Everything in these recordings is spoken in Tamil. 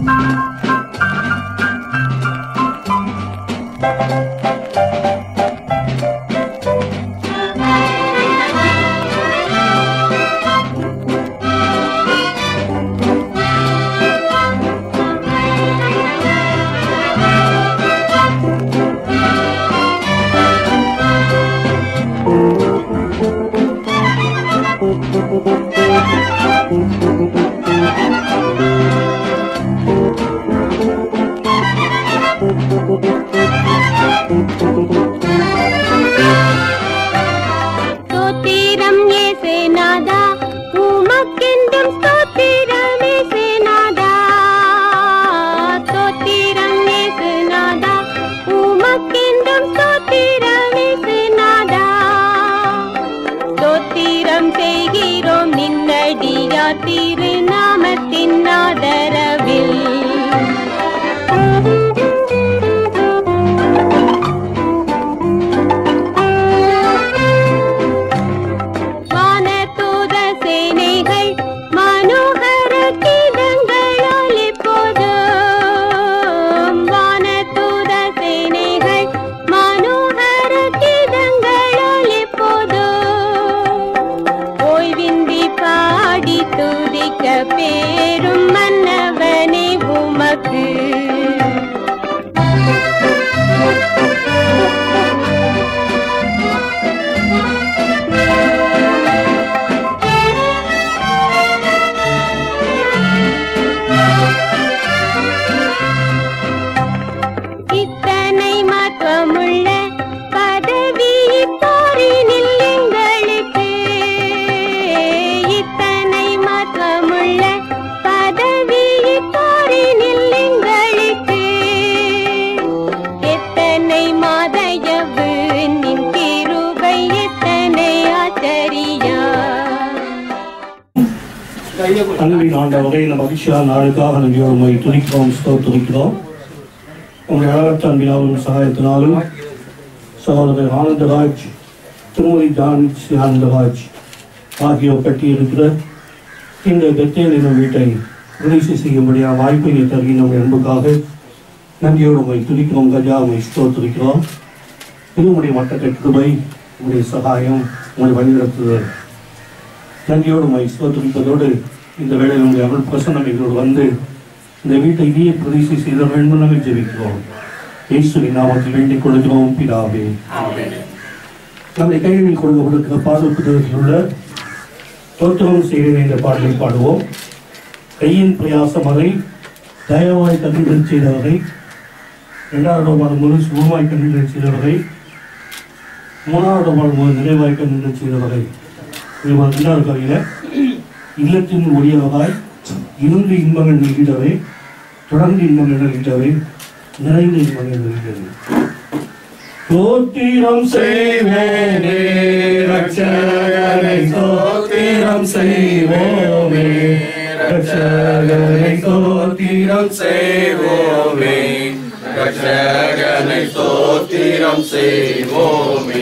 ஸ்தோத்திரம் இயேசுநாதா உமக்கென்றும் ஸ்தோத்திரம் இயேசுநாதா ஸ்தோத்திரம் இயேசுநாதா உமக்கென்றும் ஸ்தோத்திரம் இயேசுநாதா ஸ்தோத்திரம் செய்கிறோம் நின்னடியா திருநாமத்தின் ஆதரவில் வானதூத சேனைகள் மனோகர கீதங்களால் இப்போதும் வானதூத சேனைகள் மனோகர கீதங்களால் இப்போதும் ஓய்வின்றி பாடி துதிக்க பேரும் மன்னவனே உமக்கு இத்தனை மகமுள்ள பதவி போரினில் எங்களுக்கு இத்தனை மகமுள்ள பதவி போரினில் எங்களுக்கு எத்தனை மாதயவு நின் கிருபை எத்தனை ஆச்சரியா அன்பின் ஆண்டவரை இந்த மகிழ்ச்சியான நாளுக்காக நன்றியோடு உண்மை துதிக்கிறோம் ஸ்தோத்திரிக்கிறோம் உங்களுடைய அளவற்ற அன்பினாலும் சகாயத்தினாலும் சகோதரர் ஆனந்தராஜ் திருமதி ஜான்சி ஆனந்தராஜ் ஆகியோர் கட்டியிருக்கிற இந்த பெத்தேல் எனும் வீட்டை உதவி செய்யும்படியாக வாய்ப்பை நீ தருகின்ற அன்புக்காக நன்றியோடு உண்மை துதிக்கிறோம் கஜா உண்மை ஸ்தோத்திரிக்கிறோம் இது உங்களுடைய மட்ட கிருபை உங்களுடைய சகாயம் உங்களுடைய வழிநடத்துதல் நன்றியோடு உண்மை ஸ்தோத்திரிப்பதோடு இந்த வேளையில் உங்களுடைய அருள் பிரசன்னம் எங்களோடு வந்து இந்த வீட்டை இனிய பிரதிஷ்டை செய்த வேண்டும் நாங்கள் ஜெபிக்கிறோம் இயேசுவின் நாமத்தில் வேண்டிக் கொள்கிறோம் பிதாவே நம்முடைய கைகளில் கொண்டு கொடுக்கிற பாடல் புத்தகத்தில் உள்ள தோற்றமும் செய்கிறேன் என்ற பாடலை பாடுவோம் கையின் பிரயாசம் அதை தயவாய் கண்டுபிடி செய்தவரை இரண்டாவது பாடல் முழு சுகமாய் கண்டுபிடி செய்தவரை மூணாவது பாடல் முழு நிறைவாய் கண்டுபிடி செய்தவரை இது ஒரு இரண்டாவது கவியில இல்லத்தின் ஒளியவகாய் இருந்து இன்பங்கள் நெகிழவே தொடர்ந்து இன்பங்கள் நெகிழவே நிறைந்த இன்பங்கள் நெகிழவே தோத்திரம் செய்வேனே ரட்சகனை தோத்திரம் செய்வோமே ரட்சகனை தோத்திரம் செய்வோமே ரட்சகனை ஸ்தோத்திரம் செய்வோமே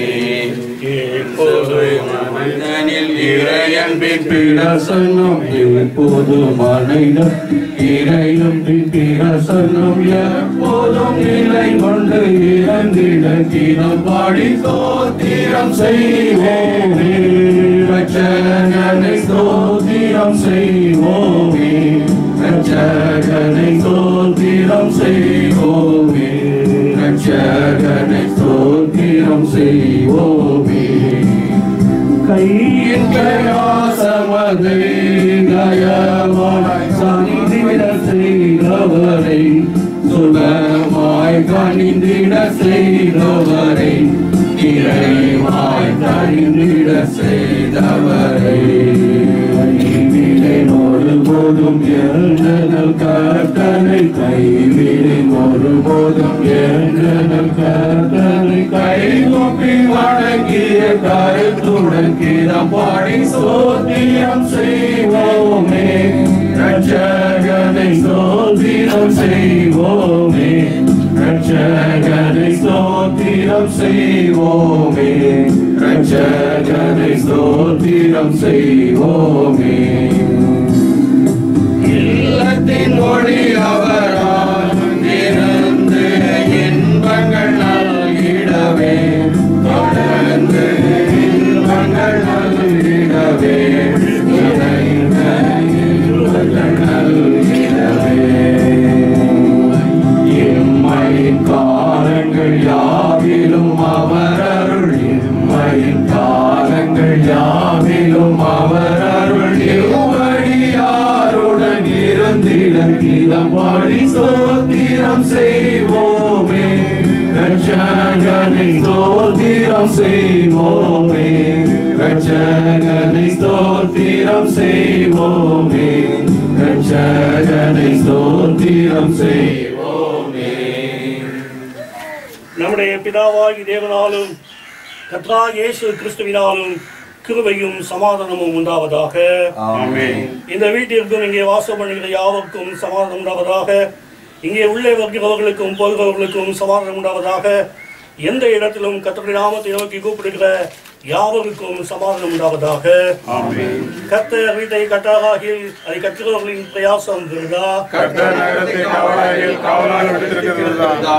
மனிதனில் இறையன்பின் பிரசன்னம் எப்போது மனைதம் இறையும் பிரசன்னம் எப்போதும் நிலை கொண்டு இறந்திட கீதம் பாடி ஸ்தோத்திரம் செய்வோமே ரட்சகனை ஸ்தோத்திரம் செய்வோமே ரட்சகனை ஸ்தோத்திரம் செய்வோமே ரட்சகனை ஸ்தோத்திரம் செய்வோமே கையின் பிரயாசமதை கயமாய் சாந்திட செய்தவரை சுகமாய் கணிந்திட செய்தவரை இறைவாய் கணிந்திட செய்தவரை கைவிடேன் ஒருபோதும் எழுந்தனல் கட்டளை கைவிடேன் ஒருபோதும் எழுந்தனல் கட்டளை கைகூப்பி வணங்கிய கருத்துடன் கீதம் பாடி சோத்தியம் செய்வோமே ரட்சகனை சோத்திரம் செய்வோமே ரட்சகனை ஸ்தோத்திரம் செய்வோமே ரட்சகனை ஸ்தோத்திரம் செய்வோமே இல்லத்தின் ஒளி அவர் உள்ளம் பாடி ஸ்தோத்திரம் செய்வோமே ரட்சகனை ஸ்தோத்திரம் செய்வோமே ரட்சகனை ஸ்தோத்திரம் செய்வோமே ரட்சகனை ஸ்தோத்திரம் செய்வோமே நம்முடைய பிதாவாகி தேவனாலும் கத்ரா இயேசு கிறிஸ்துவினாலும் கிருபையும் சமாதானமும் உண்டாவதாக ஆமென் இந்த வீட்டிற்கும் இங்கே வாசம் பண்ணுகிற யாவருக்கும் சமாதானம் உண்டாவதாக இங்கே உள்ளே வருகிறவர்களுக்கும் போகிறவர்களுக்கும் சமாதானம் உண்டாவதாக எந்த இடத்திலும் கத்தருடைய நாமத்தை நோக்கி கூப்பிடுகிற யாவருக்கும் சமாதானம் உண்டாவதாக ஆமென் கத்தர் வீட்டை கட்டாராகி அதை கட்டுகிறவர்களின் பிரயாசம் விருதா கர்த்தர் நகரத்தை காவலாயில் காவலால் விடுத்திருக்கிறதா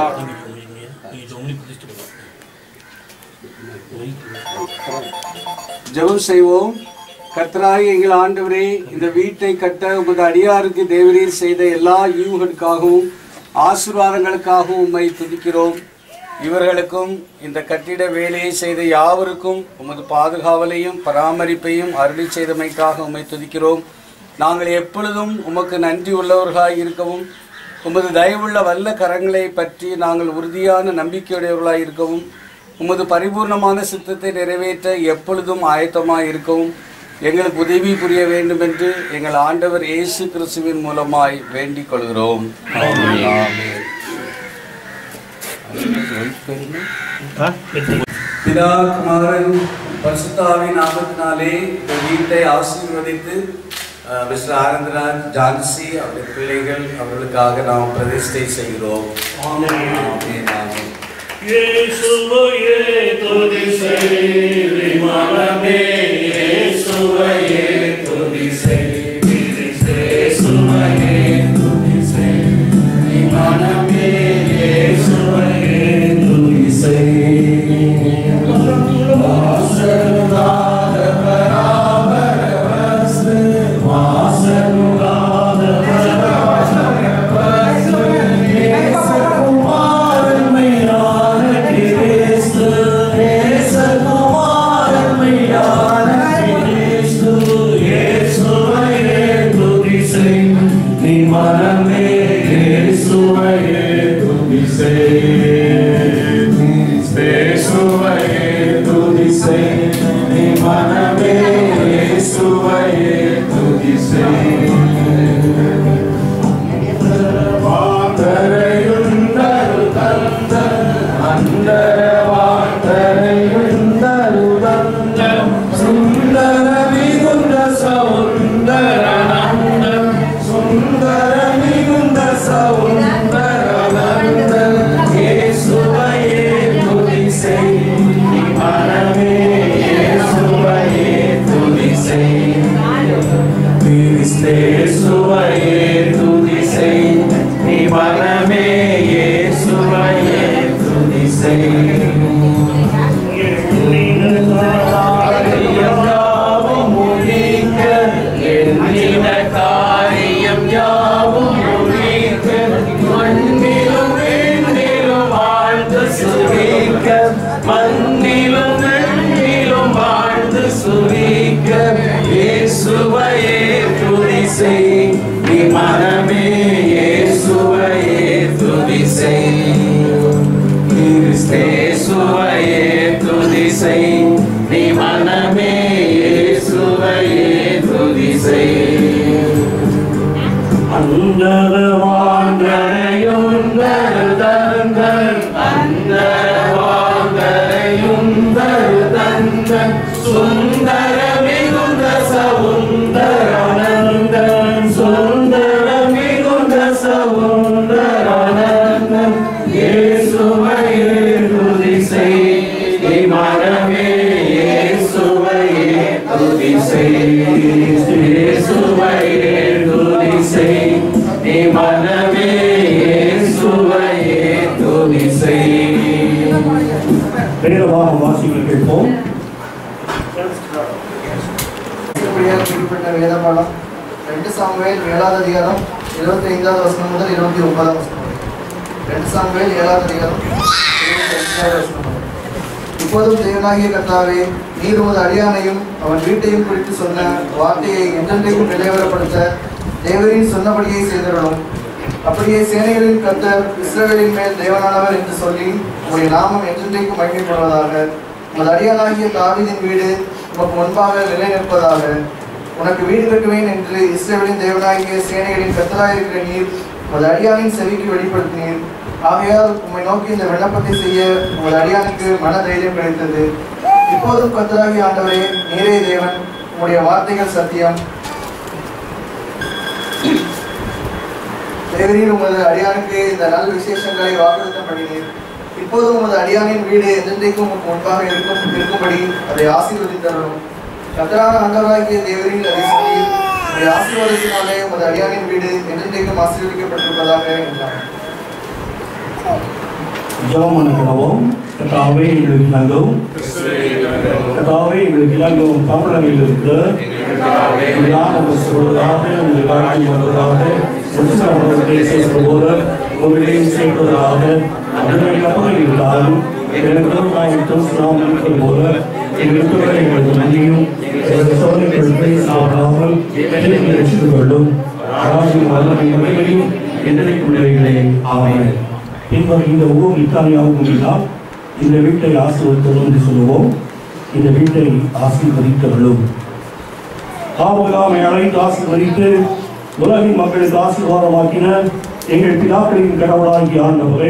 ஜெபம் செய்வோம் கர்த்தராகிய எங்கள் ஆண்டவரே இந்த வீட்டை கட்ட உமது அடியாருக்கு தேவரீர் செய்த எல்லா ஈவுகளுக்காகவும் ஆசீர்வாதங்களுக்காகவும் உம்மை துதிக்கிறோம் இவர்களுக்கும் இந்த கட்டிட வேலையை செய்த யாவருக்கும் உமது பாதுகாவலையும் பராமரிப்பையும் அருளி செய்தமைக்காக உம்மை துதிக்கிறோம் நாங்கள் எப்பொழுதும் உமக்கு நன்றி உள்ளவர்களாய் இருக்கவும் உமது தயவுள்ள வல்ல கரங்களை பற்றி நாங்கள் உறுதியான நம்பிக்கையுடையவர்களாய் இருக்கவும் உமது பரிபூர்ணமான சித்தத்தை நிறைவேற்ற எப்பொழுதும் ஆயத்தமாய் இருக்கவும் எங்களுக்கு உதவி புரிய வேண்டும் என்று எங்கள் ஆண்டவர் இயேசு கிறிஸ்துவின் மூலமாய் வேண்டிக் கொள்கிறோம் ஆமென். பிதா குமாரன் பரிசுத்தாவின் நாமத்தினாலே இந்த வீட்டை ஆசீர்வதித்து அஹ், மிஸ்டர் ஆனந்தராஜ் ஜான்சி அவருடைய பிள்ளைகள் அவர்களுக்காக நாம் பிரதிஷ்டை செய்கிறோம் ஆமென், ஆமென். இயேசுவையே துதி செய் மனமே இயேசுவையே துதி செய் இயேசுவையே துதி செய் மனமே இயேசுவையே துதி செய் வாசனுதாத பராபர வஸ்து வாசனுதாத மண்ணிலும் வெண்ணிலும் வாழ்ந்து சுவிக்க இயேசுவையே துதி செய் நீ மனமே இயேசுவையே துதி செய் கிறிஸ்தேசுவையே துதி செய் நீ மனமே இயேசுவையே துதி செய் அந்தரவாங்கரையுந்தருதங்கள் அந்தரவாங்கரையுந்தருதங்கள் சுந்தர மிகுந்த சவுந்தரானந்தம் சுந்தர மிகுந்த சவுந்தரானந்தம் இயேசுவையே துதி செய் நீ மனமே இயேசுவையே துதி செய் இயேசுவையே துதி செய் நீ மனமே இயேசுவையே துதி செய் வேதமாக வாசிகள் கேட்போம் இப்படியாக குறிப்பிட்ட வேத பாடம் ரெண்டு சாமுவேல் ஏழாவது அதிகாரம் இருபத்தி ஐந்தாவது வசனம் முதல் இருபத்தி ஒன்பதாம் வசனம் வரை. ரெண்டு சாமுவேல் ஏழாவது அதிகாரம் இருபத்தி ஐந்தாவது வசனம் வரை. இப்போதும் தேவனாகிய கர்த்தாவே நீர் உமது அடியானையும் அவன் வீட்டையும் குறித்து சொன்ன வார்த்தையை என்றென்றைக்கும் நிலைவரப்படுத்த தேவரின் சொன்னபடியை செய்திடணும் அப்படியே சேனைகளின் கர்த்தர் இஸ்ரவேலின் மேல் தேவனானவர் என்று சொல்லி உம்முடைய நாமம் என்றென்றைக்கும் மகிமைப்படுவதாக உமது அடியானாகிய தாவீதின் வீடு உமக்கு முன்பாக நிலை நிற்பதாக உனக்கு வீடு கட்டுவேன் என்று இஸ்ரவேலின் தேவனாகிய சேனைகளின் கர்த்தராயிருக்கிற நீர் உமது அடியானின் செவிக்கு வெளிப்படுத்தினீர் ஆகையால் உம்மை நோக்கி இந்த விண்ணப்பத்தை செய்ய உமது அடியானுக்கு மன தைரியம் கிடைத்தது இப்போதும் கர்த்தராகிய ஆண்டவரே நீரே தேவன் உம்முடைய வார்த்தைகள் சத்தியம் தேவரீர் உமது அடியானுக்கு இந்த நல் விசேஷங்களை வாக்குறுத்தம் பண்ணினீர் இப்போது உமது அடியானின் வீடு என்றென்றைக்கும் உமக்கு முன்பாக இருக்கும் இருக்கும்படி அதை ஆசீர்வதித்தரணும் கத்தரான ஆண்டவராகிய தேவரில் அதை சொல்லி உடைய ஆசீர்வாதத்தினாலே உமது அடியானின் வீடு என்றென்றைக்கும் ஆசீர்வதிக்கப்பட்டிருப்பதாக என்றார் ஜெபம் பண்ணுகிறோம் கத்தாவே எங்களுக்கு இணங்கவும் கத்தாவே எங்களுக்கு இணங்கவும் தமிழகையில் இருக்கிற நாம சொல்வதாக உங்கள் வாழ்க்கை வருவதாக உற்சாகத்தை செய்வதோடு உங்களையும் செய்வதாக அதனை கப்பலில் இருந்தாலும் எனக்கு நாயத்தும் நாம் இருக்கிற போல எங்களுக்கு எங்களுக்கு நன்றியும் எங்கள் சோதனைகளுக்கு சாப்பிடாமல் என்னை ரசித்துக் கொள்ளும் ராஜின் வல்லமை மகிமையும் என்றைக்குள்ளே ஆமென் பின்னர் இந்த ஊர் இத்தாலியாவுக்கு இருந்தால் இந்த வீட்டை ஆசீர்வதித்தரும் என்று சொல்லுவோம் இந்த வீட்டை ஆசீர்வதித்தவர்களும் ஆவலாமை அழைத்து ஆசீர்வதித்து உலகின் மக்களுக்கு ஆசீர்வாதமாக்கின எங்கள் பிதாக்களின் கடவுளாகிய ஆண்டவரே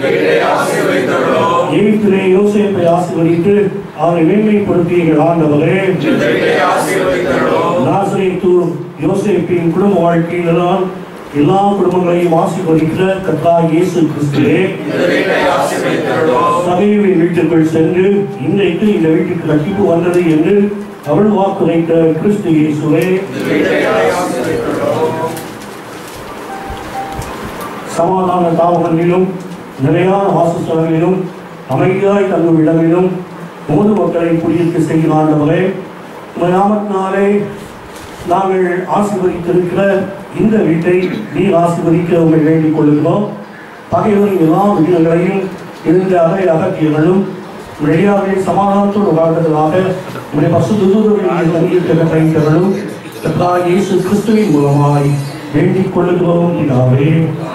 எகிப்திலே யோசேப்பை ஆசீர்வதித்து அவரை மேன்மைப்படுத்தி எங்கள் ஆண்டவரே நாசரேத்தூர் யோசேப்பின் குடும்ப வாழ்க்கையில்தான் எல்லா குடும்பங்களையும் ஆசீர்வதிக்கிற கர்த்தா இயேசு கிறிஸ்துவே சகைவின் வீட்டுக்குள் சென்று இன்றைக்கு இந்த வீட்டுக்கு ரட்சிப்பு வந்தது என்று அவள் வாக்குரைத்த கிறிஸ்து இயேசுவே சமாதான தாவகங்களிலும் நிலையான வாசஸ்தலங்களிலும் அமைதியாய் தங்கும் இடங்களிலும் பொது மக்களை குடியிருக்க செய்கிற ஆண்டவரே உங்கள் நாமத்தினாலே நாங்கள் ஆசீர்வதித்திருக்கிற இந்த வீட்டை நீர் ஆசீர்வதிக்க உங்களை வேண்டிக் கொள்கிறோம் பகைவரின் எல்லா விதிகளையும் இருந்த அறை அகற்றியவர்களும் வெளியாகவே சமாதானத்தோடு வாழ்ந்ததாக உடைய பசு துதுவர்களின் சங்கீத கைத்தவர்களும் கர்த்தராகிய இயேசு கிறிஸ்துவின் மூலமாய் வேண்டிக் கொள்ளுகிறோம் இதாவே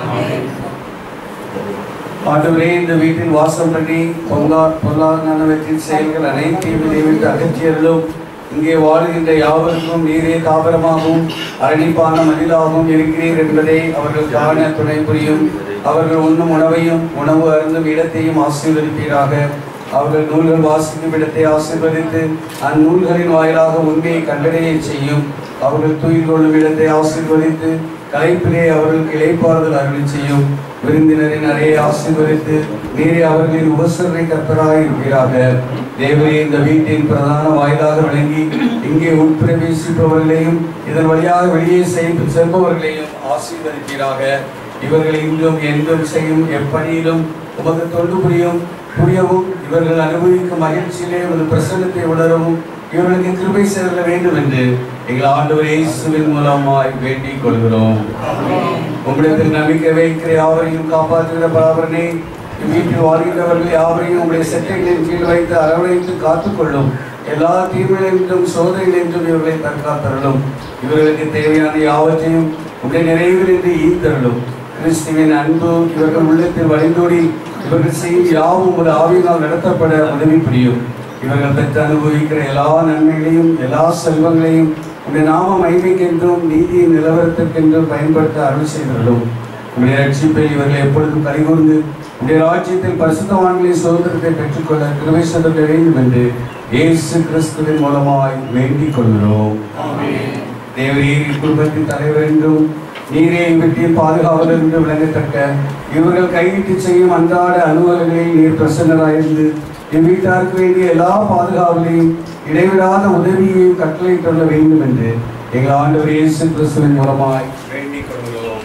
ஆண்டவரே இந்த வீட்டில் வாசம் பண்ணி பொங்கார் பொருளாதாரத்தின் செயல்கள் அனைத்தையும் இதைவிட்டு அகற்றியர்களும் இங்கே வாழுகின்ற யாவருக்கும் நீரே தாபரமாகவும் அரணிப்பான மதிலாகவும் இருக்கிறீர் என்பதை அவர்கள் காண துணை புரியும் அவர்கள் உண்ணும் உணவையும் உணவு அருந்தும் இடத்தையும் ஆசீர்வதிப்பீராக அவர்கள் நூல்கள் வாசிக்கும் இடத்தை ஆசீர்வதித்து அந்நூல்களின் வாயிலாக உண்மையை கண்டடைய செய்யும் அவர்கள் துயில் கொள்ளும் இடத்தை ஆசீர்வதித்து கலைப்பிலே அவர்களுக்கு இளைப்பாறுதல் அருளி செய்யும் விருந்தினரின் அறையை ஆசீர்வதித்து நீரே அவர்களின் உபசரணை கர்த்தராக இருப்பீராக தேவரே இந்த வீட்டின் பிரதான வாயிலாக விளங்கி இங்கே உட்பிரவேசிப்பவர்களையும் இதன் வழியாக வெளியே செய்- செல்பவர்களையும் ஆசீர்வதிப்பீராக இவர்கள் இன்றும் என்றும் செய்யும் எப்பணியிலும் உமக்கு தொண்டு புரியும் புரியவும் இவர்கள் அனுபவிக்கும் மகிழ்ச்சியிலே ஒரு பிரசன்னத்தை உணரவும் இவர்களுக்கு கிருபை சேர்க்க வேண்டும் என்று எங்கள் ஆண்டவர் இயேசுவின் மூலமாய் வேண்டிக் கொள்கிறோம் உம்மிடத்தில் நம்பிக்கை வைக்கிற யாவரையும் காப்பாற்றுகிற பராபரனே வீட்டில் வாழ்கிறவர்கள் யாவரையும் உங்களுடைய செட்டைகளின் கீழ் வைத்து அரவணைத்து காத்துக்கொள்ளும் எல்லா தீமைகளின்றும் சோதனைகளின்றும் இவர்களை தற்காத்தருளும் இவர்களுக்கு தேவையான யாவற்றையும் உடைய நிறைவுகளின்றி ஈர்த்தருளும் கிறிஸ்துவின் அன்பு இவர்கள் உள்ளத்தில் வழிந்தோடி இவர்கள் செய்யும் யாவும் ஒரு ஆவியினால் நடத்தப்பட உதவி புரியும் இவர்கள் பெற்று அனுபவிக்கிற எல்லா நன்மைகளையும் எல்லா செல்வங்களையும் உடைய நாம மைமைக்கென்றும் நீதியின் நிலவரத்திற்கென்றும் பயன்படுத்த அருள் செய்தருளும் உடைய ரட்சிப்பை இவர்கள் எப்பொழுதும் கலிகூர்ந்து உடைய ராஜ்யத்தில் பரிசுத்தவான்களின் சுதந்திரத்தை பெற்றுக்கொள்ள கிருபை செய்திட வேண்டும் என்று இயேசு கிறிஸ்துவின் மூலமாய் வேண்டிக் கொள்கிறோம் தேவரீர் குடும்பத்தின் தலைவர் என்றும் நீரே இவற்றில் பாதுகாவலர் என்று விளங்கத்தக்க இவர்கள் கைவிட்டு செய்யும் அன்றாட அலுவலர்களில் நீர் பிரசன்னராயிருந்து இவ்வீட்டாருக்கு வேண்டிய எல்லா பாதுகாவலையும் இடைவிடாத உதவியையும் கட்டளையிட்டுள்ள வேண்டும் என்று எங்கள் ஆண்டவர் இயேசு கிறிஸ்துவின் மூலமாய் வேண்டிக் கொள்கிறோம்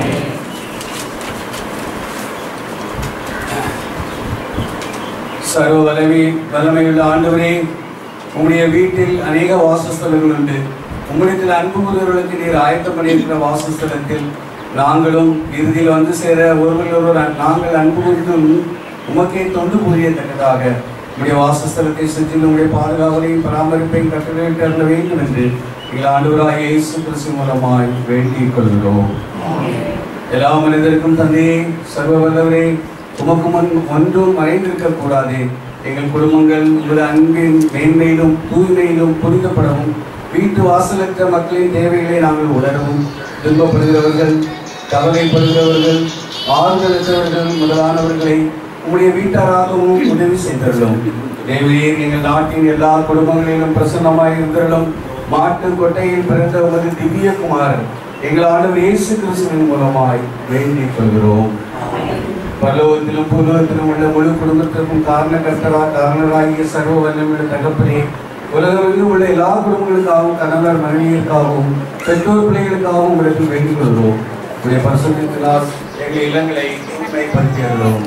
சர்வ வல்லமை வல்லமையுள்ள ஆண்டவரே உம்முடைய வீட்டில் அநேக வாசஸ்தலங்கள் உண்டு உம்மிடத்தில் அன்பு கூறுவர்களுக்கு நீர் ஆயத்தம் பண்ணியிருக்கிற வாசஸ்தலத்தில் நாங்களும் இறுதியில் வந்து சேர ஒருவர் ஒருவர் நாங்கள் அன்பு கூர்ந்தும் உமக்கே தொண்டு புரியத்தக்கதாக உடைய வாசஸ்தலத்தை சுற்றிலும் உடைய பாதுகாவலையும் பராமரிப்பையும் கட்டளையிட்டு அருள வேண்டும் என்று எங்கள் ஆண்டவராக இயேசு கிறிஸ்து மூலமாய் வேண்டிக் கொள்கிறோம் எல்லா மனிதருக்கும் தந்தையே சர்வ வல்லவரே உமக்கு முன் ஒன்றும் மறைந்திருக்க கூடாது எங்கள் குடும்பங்கள் உங்கள் அன்பின் மேன்மையிலும் தூய்மையிலும் புரிந்தப்படவும் வீட்டு வாசலற்ற மக்களின் தேவைகளை நாங்கள் உணரவும் துன்பப்படுகிறவர்கள் கவலைப்படுகிறவர்கள் ஆறுதலற்றவர்கள் முதலானவர்களை உங்களுடைய வீட்டாராகவும் உதவி செய்தருளும் தேவையே எங்கள் நாட்டின் எல்லா குடும்பங்களிலும் பிரசன்னமாய் இருந்தருளும் மாட்டு கொட்டையில் பிறந்த உமது திவ்ய குமாரன் எங்கள் ஆண்டவர் இயேசு கிறிஸ்துவின் மூலமாய் வேண்டிக் கொள்கிறோம் பல்லவத்திலும் பூர்வத்திலும் உள்ள முழு குடும்பத்திற்கும் காரணகர்த்தரா காரணராகிய சர்வ வல்லமையுள்ள தகப்பனே உலகமெங்கும் உள்ள எல்லா குடும்பங்களுக்காகவும் கணவர் மனைவியருக்காகவும் பெற்றோர் பிள்ளைகளுக்காகவும் உங்களுக்கு வேண்டிக் கொள்கிறோம் உடைய பரிசுத்தினால் எங்கள் இல்லங்களை தூய்மைப்படுத்தியுள்ளோம்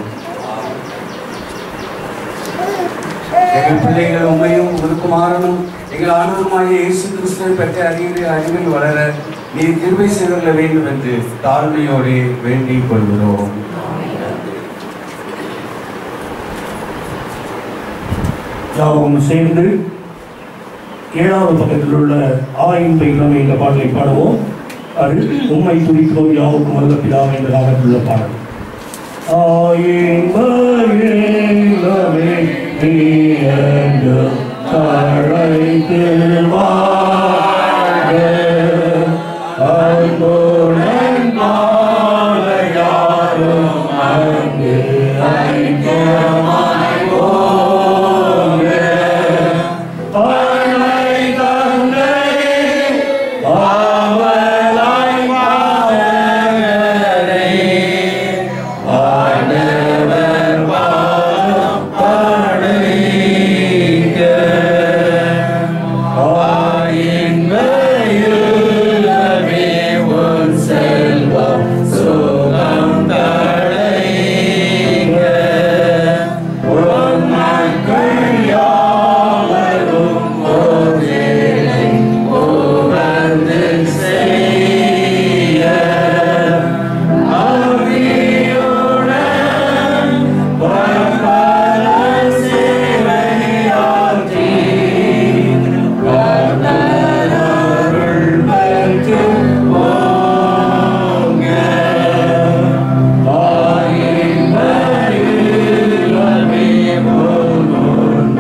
எங்கள் பிள்ளைகள் உண்மையும் உருக்குமாறனும் எங்கள் ஆண்டவருமாகிய இயேசு கிறிஸ்துவை பெற்ற அறிவியல் அறிவில் வளர நீ கிருபை செய்துள்ள வேண்டும் என்று தாழ்மையோடு வேண்டிக் கொள்கிறோம் யாவும் சேர்ந்து ஏழாவது பக்கத்தில் உள்ள ஆயின்பை இளமை என்ற பாடலை பாடுவோம் அது உண்மை துடிக்கிறோம் யாவுக்கும் வருக பிதாவே என்ற ராகத்தில் உள்ள பாடல் ஆயின்பை இளமை நீ என்று அழைத்து வாழ அன்புடன் வாழ யாரும் அங்கு ஐக்கியமாய் போக அன்னை தந்தை ஆவலாய் பாவலரை ஆண்டவர் பாதம் படைக்க ஆயின்மையுள்ளமே உன் செல்வம் சுகம் தடைங்க உன் மக்கள் யாவரும் ஒரே உணர்ந்து செய்ய ஆவியுடன் பரபர சேவையாற்றி கர்த்தரருள் பெற்று போங்க. ஆயின்மையுள்ளமே முன்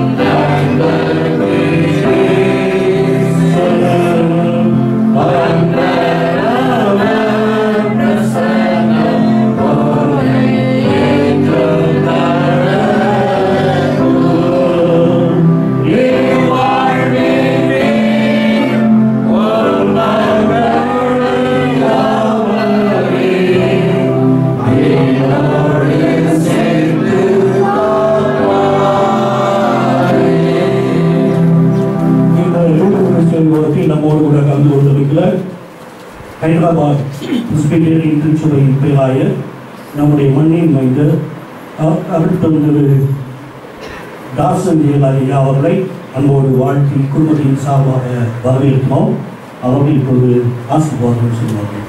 இந்த யூடியூப் கிறிஸ்டியன் ஒர்க்கில் நம்மோடு கூட கலந்து கொண்டிருக்கிற ஹைதராபாத் பிரிஸ்பிட்டேரியன் திருச்சுவை பேராயர் நம்முடைய மண்ணின் மைந்தர் அ- அருட்தம் திரு தாசன் ஜெயலலிதா அவர்களை அன்போடு வாழ்த்தி குடும்பத்தின் சார்பாக வரவேற்கிறோம் அவர்கள் இப்பொழுது ஆசீர்வாதம் செய்வார்கள்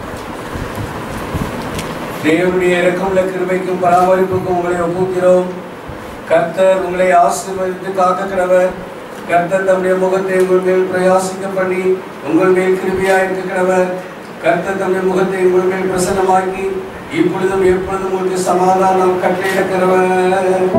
தேவனுடைய இறக்கமுள்ள கிருபைக்கும் பராமரிப்புக்கும் உங்களை ஒப்புக்கிறோம் கர்த்தர் உங்களை ஆசீர்வதித்து காக்க கிடவர் கர்த்தர் தம்முடைய முகத்தை உங்கள் மேல் பிரயாசிக்க பண்ணி உங்கள் மேல் கிருபியா இருக்க கிடவர் கர்த்தர் தம்முடைய முகத்தை உங்கள் மேல் பிரசன்னமாக்கி இப்பொழுதும் எப்பொழுதும் உங்களுக்கு சமாதானம் கட்டளையிட கிடவர்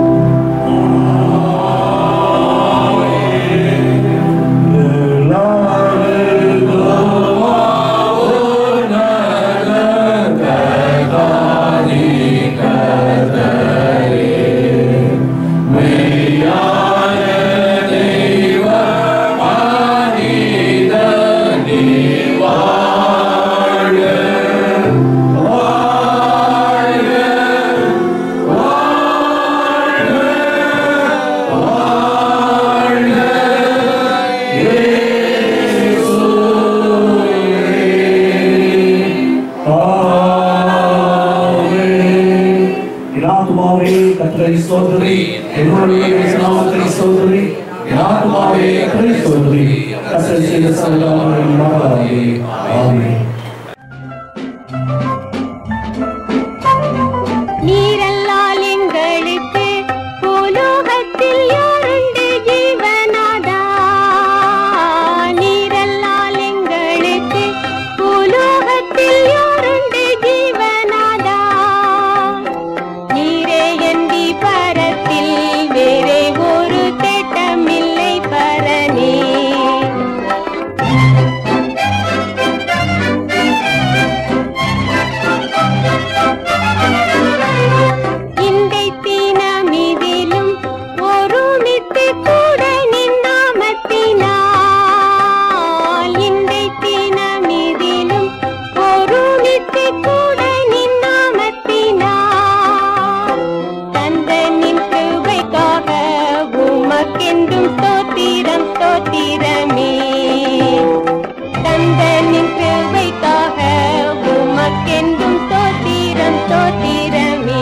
ஆத்மாவே கத்தரை சோதரி என்னுடைய நாமத்தை சோதரி ஆத்மாவே கத்தரை சோதரி கத்தரை செய்த சகலமான மாறாதே ஆமென் நீரல்லால் எங்களுக்கு பூலோகத்தில் யாருண்டு ஜீவனாதா நீரல்லால் எங்களுக்கு பூலோகத்தில் யாருண்டு நாதனின் கிருபைக்காக உமக்கென்றும் தோத்திரம் தோத்திரமே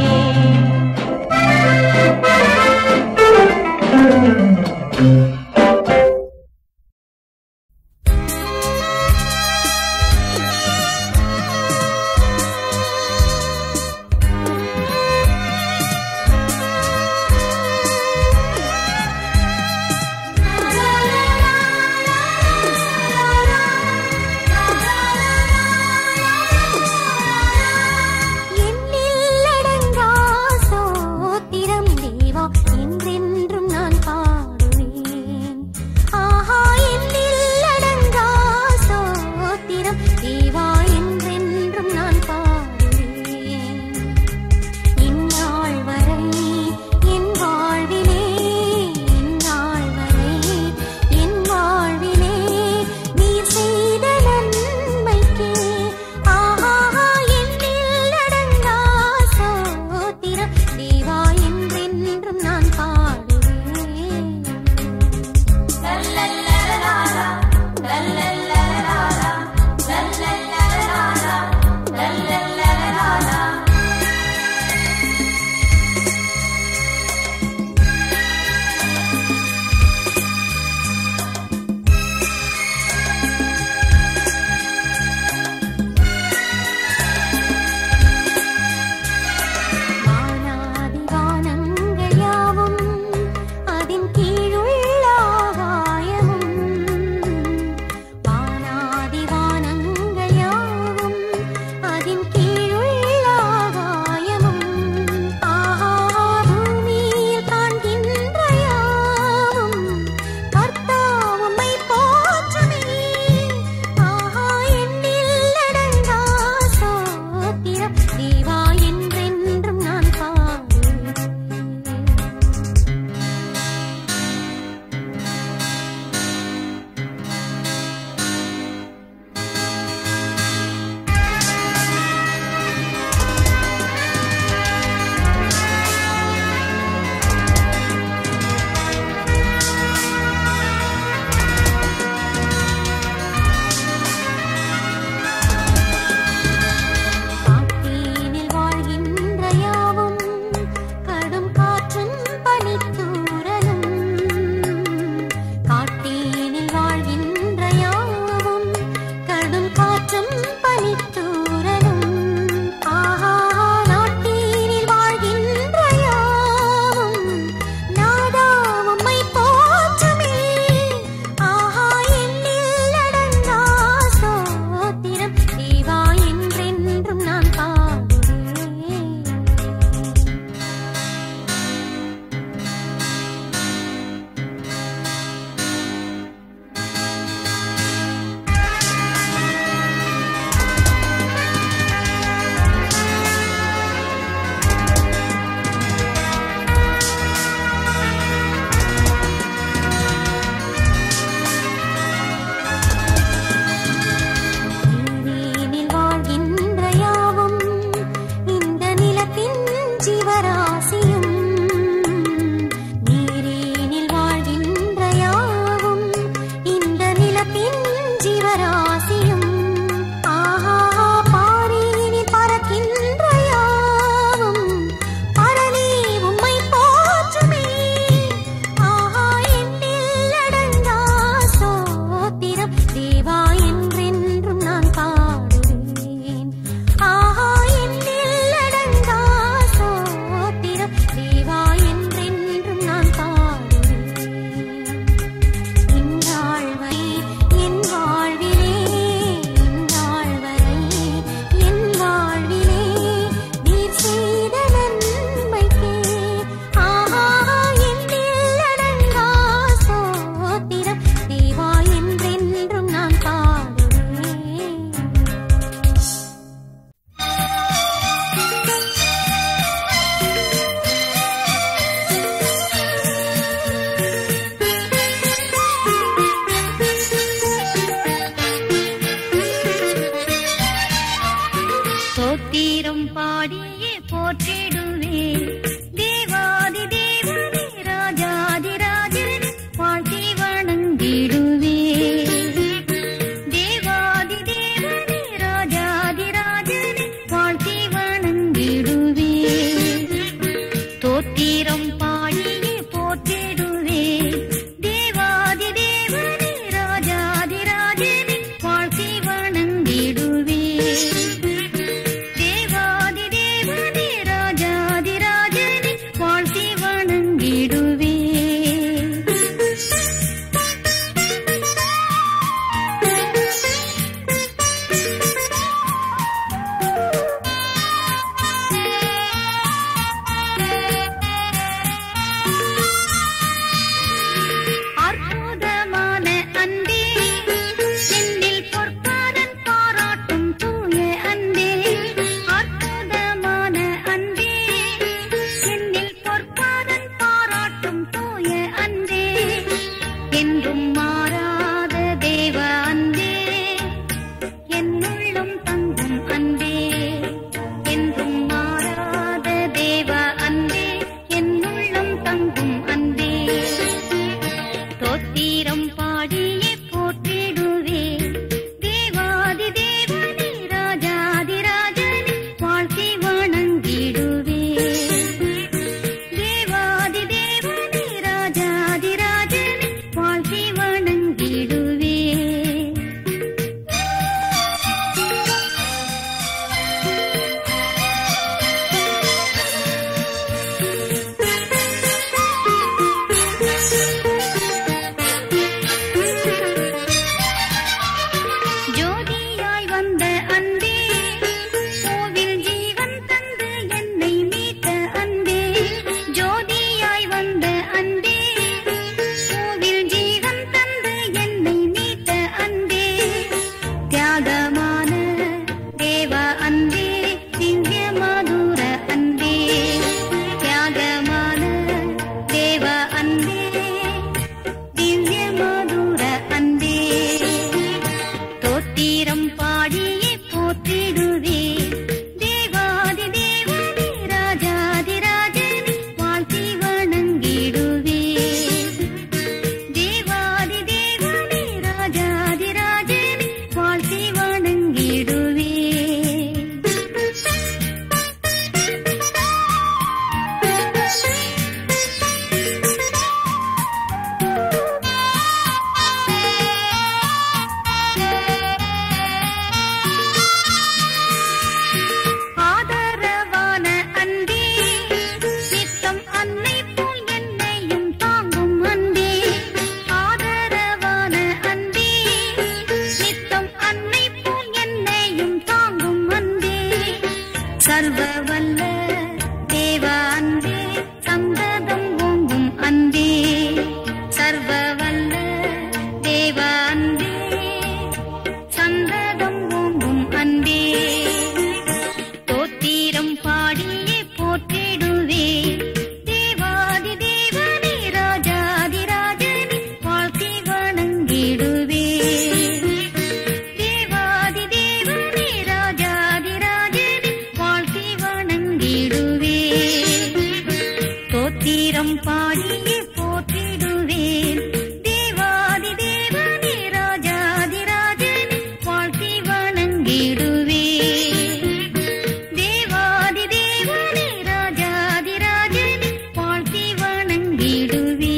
எண்ணில்லடங்கா சோத்திரம் தேவா என்றென்றும் நான் பாடுவேன் ஆஹா எண்ணில்லடங்கா சோத்திரம் தேவா என்றென்றும் நான் பாடுவேன் இந்நாள் வரை என் வாழ்விலே இந்நாள் வரை என் வாழ்விலே நீர் செய்த நன்மைக்கே ஆஹா என்னில் அடங்கா சோத்திரம் தேவா என்றென்றும் நான் பாடுவேன் லல்லல்லலலாலா, லல்லல்லலலாலா, லல்லல்லலலாலா, லல்லல்லலலாலா. வானாதி வானங்கள் யாவும் அதின் கீழுள்ள ஆகாயமும் வானாதி வானங்கள் யாவும் அதின் கீழுள்ள ஆகாயமும் ஆஹா பூமியில் காண்கின்ற யாவும் கர்த்தாவும்மை போற்றுமே ஆஹா எண்ணில் அடங்கா சோத்திரம் தேவா என்றென்றும் நான் பாடுவேன் காட்டீனில் வாழ்கின்ற யாவும் கடும் காற்றும் பனித்தூறலும் காட்டீனில் வாழ்கின்ற யாவும் கடும் காற்றும் பனித்தூறலும் ஆஹா நாட்டீனில் வாழ்கின்ற யாவும் நாதாவும்மை போற்றுமே ஆஹா எண்ணில் அடங்கா சோத்திரம் தேவா என்றென்றும் நான் பாடுவேன் நீரினில் வாழ்கின்ற யாவும் இந்த நிலத்தின் ஜீவராசியும் நீரினில் வாழ்கின்ற யாவும் இந்த நிலத்தின் ஜீவராசியும் ஆஹா பாரினில் பறக்கின்ற யாவும் பரனே உம்மை போற்றுமே ஆஹா எண்ணில் அடங்கா சோத்திரம் தேவா என்றென்றும் நான் பாடுவேன் ஆஹா எண்ணில் அடங்கா சோத்திரம் தேவா என்றென்றும் நான் பாடுவேன் இந்நாள் வரை என் வாழ்விலே இந்நாள் வரை என் வாழ்விலே நீர் செய்த நன்மைக்கே ஆஹா என்னில் அடங்கா சோத்திரம் தேவா என்றென்றும் நான் பாடுவேன் சோத்திரம் பாடியே போற்றிடுவே தேவாதி தேவனே ராஜாதி ராஜனே வாழ்த்தி வணங்கிடுவே தேவா வணங்கிடுவே தேவாதி தேவனே ராஜாதி ராஜனே வாழ்த்தி வணங்கிடுவே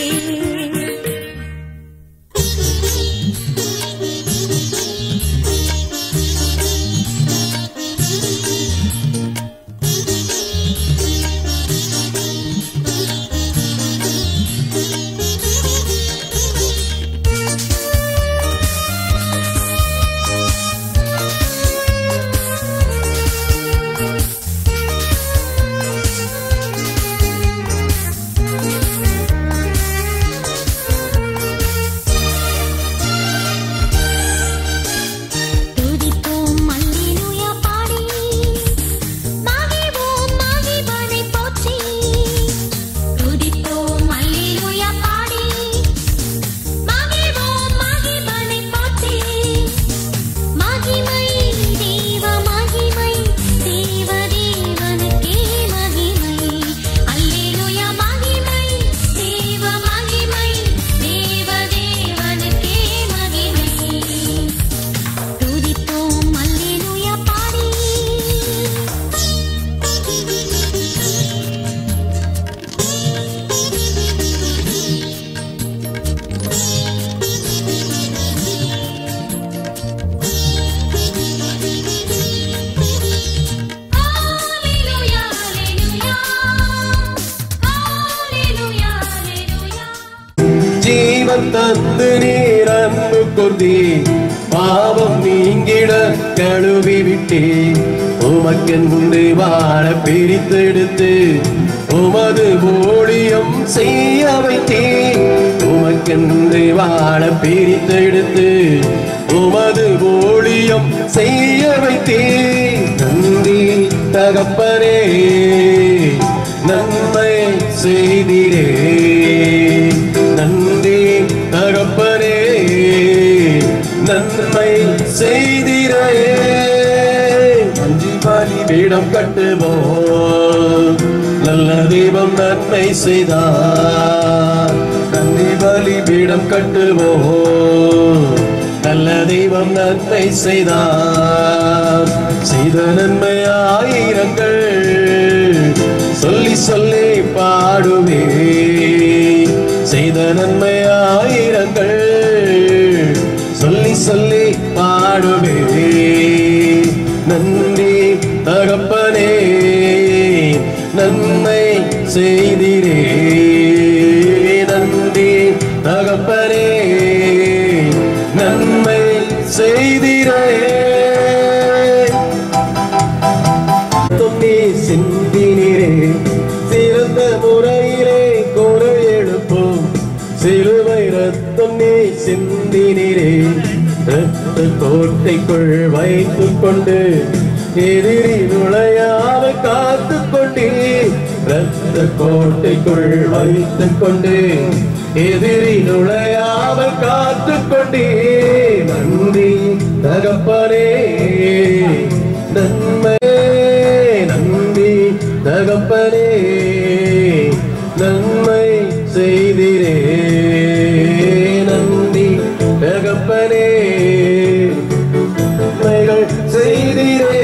துதிப்போம் அல்லேலூயா பாடி மகிழ்வோம் மகிழ்வனை போற்றி துதிப்போம் அல்லேலூயா பாடி மகிழ்வோம் மகிழ்வனை போற்றி மகிமை தேவ மகிமை தேவ தேவனுக்கே மகிமை அல்லேலூயா மகிமை தேவ மகிமை தேவ தேவனுக்கே மகிமை துதிப்போம் அல்லேலூயா பாடி ஹalleluya ஹalleluya ஹalleluya ஹalleluya ஜீவன் தந்து நீர் அன்பு கொண்டே பாவம் நீங்கிட கழுவி விட்டே உமக்கென்று வாழ பிரித்தெடுத்து உமது ஊழியம் செய்ய வைத்தே உமக்கென்று வாழ பிரித்தெடுத்து உமது ஊழியம் செய்ய வைத்தே நன்றி தகப்பனே நன்மை செய்திரே நன்றி தகப்பனே நன்மை செய்திரே அஞ்சி பாலி பீடம் கட்டுவோம் நல்ல தெய்வம் நன்மை செய்தார் நன்றி பலி பீடம் கட்டுவோம் நல்ல தெய்வம் நன்மை செய்தார் செய்த நன்மை ஆயிரங்கள் சொல்லி சொல்லி பாடுவே செய்த நன்மை ஆயிரங்கள் சொல்லி சொல்லி பாடுவே நன்றி தகப்பனே நன்மை செய்திரே நன்றி தகப்பனே நன்மை செய்திரே தொன்னி சிந்தினீரே சிறந்த முறையிலே குரல் எழுப்பும் சிலுவை ரத்தம் நீ சிந்தினீரே ரத்த கோட்டைக்குள் வைத்துக் கொண்டு எதிரி நுழையாம காத்து கொண்டே ரத்த கோட்டைக்குள் வைத்துக் கொண்டு எதிரி நுழையாம காத்து கொண்டே நன்றி தகப்பனே நன்மை நன்றி தகப்பனே நன்மை செய்திரே நன்றி தகப்பனே நன்மைகள் செய்திரே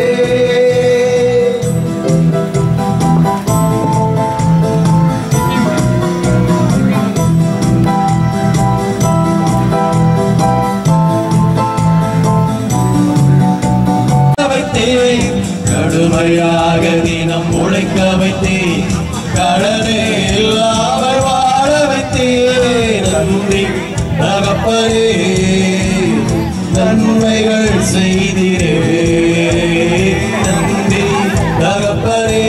வைத்தேன் கடுமையாக தினம் உழைக்க வைத்தேன் கடனே இல்லாமல் வாழ வைத்தேன் நன்றி தகப்பனே நன்மைகள் செய்திரே நன்றி தகப்பனே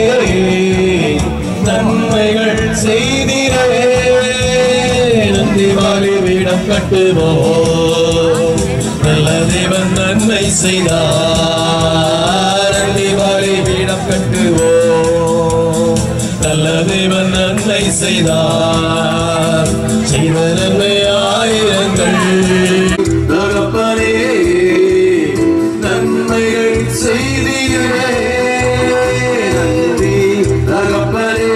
நன்மைகள் செய்திரே நன்றி வாழி வீடம் கட்டுவோம் நல்ல தேவன் நன்மை செய்தார் நன்றி வாழி வீடம் கட்டுவோம் நல்ல தேவன் நன்மை செய்தார் செய்த நன்மை ஆயிரங்கள் தகப்பனே நன்மைகள் செய்தீரே நன்றி தகப்பனே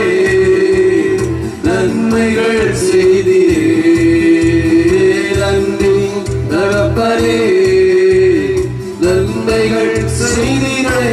நன்மைகள் செய்தீரே நன்றி தகப்பனே நன்மை நன்மைகள் செய்தீரே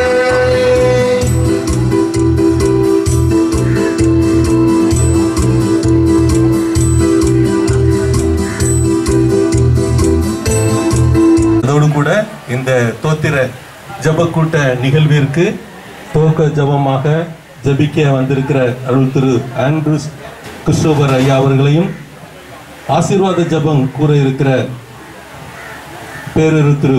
அதோடு கூட இந்த தோத்திர ஜப கூட்ட நிகழ்விற்கு துவக்க ஜபமாக ஜபிக்க வந்திருக்கிற அருள் திரு ஆண்ட்ரூஸ் கிறிஸ்டோபர் ஐயா அவர்களையும் ஆசீர்வாத ஜபம் கூற இருக்கிற பேரரு திரு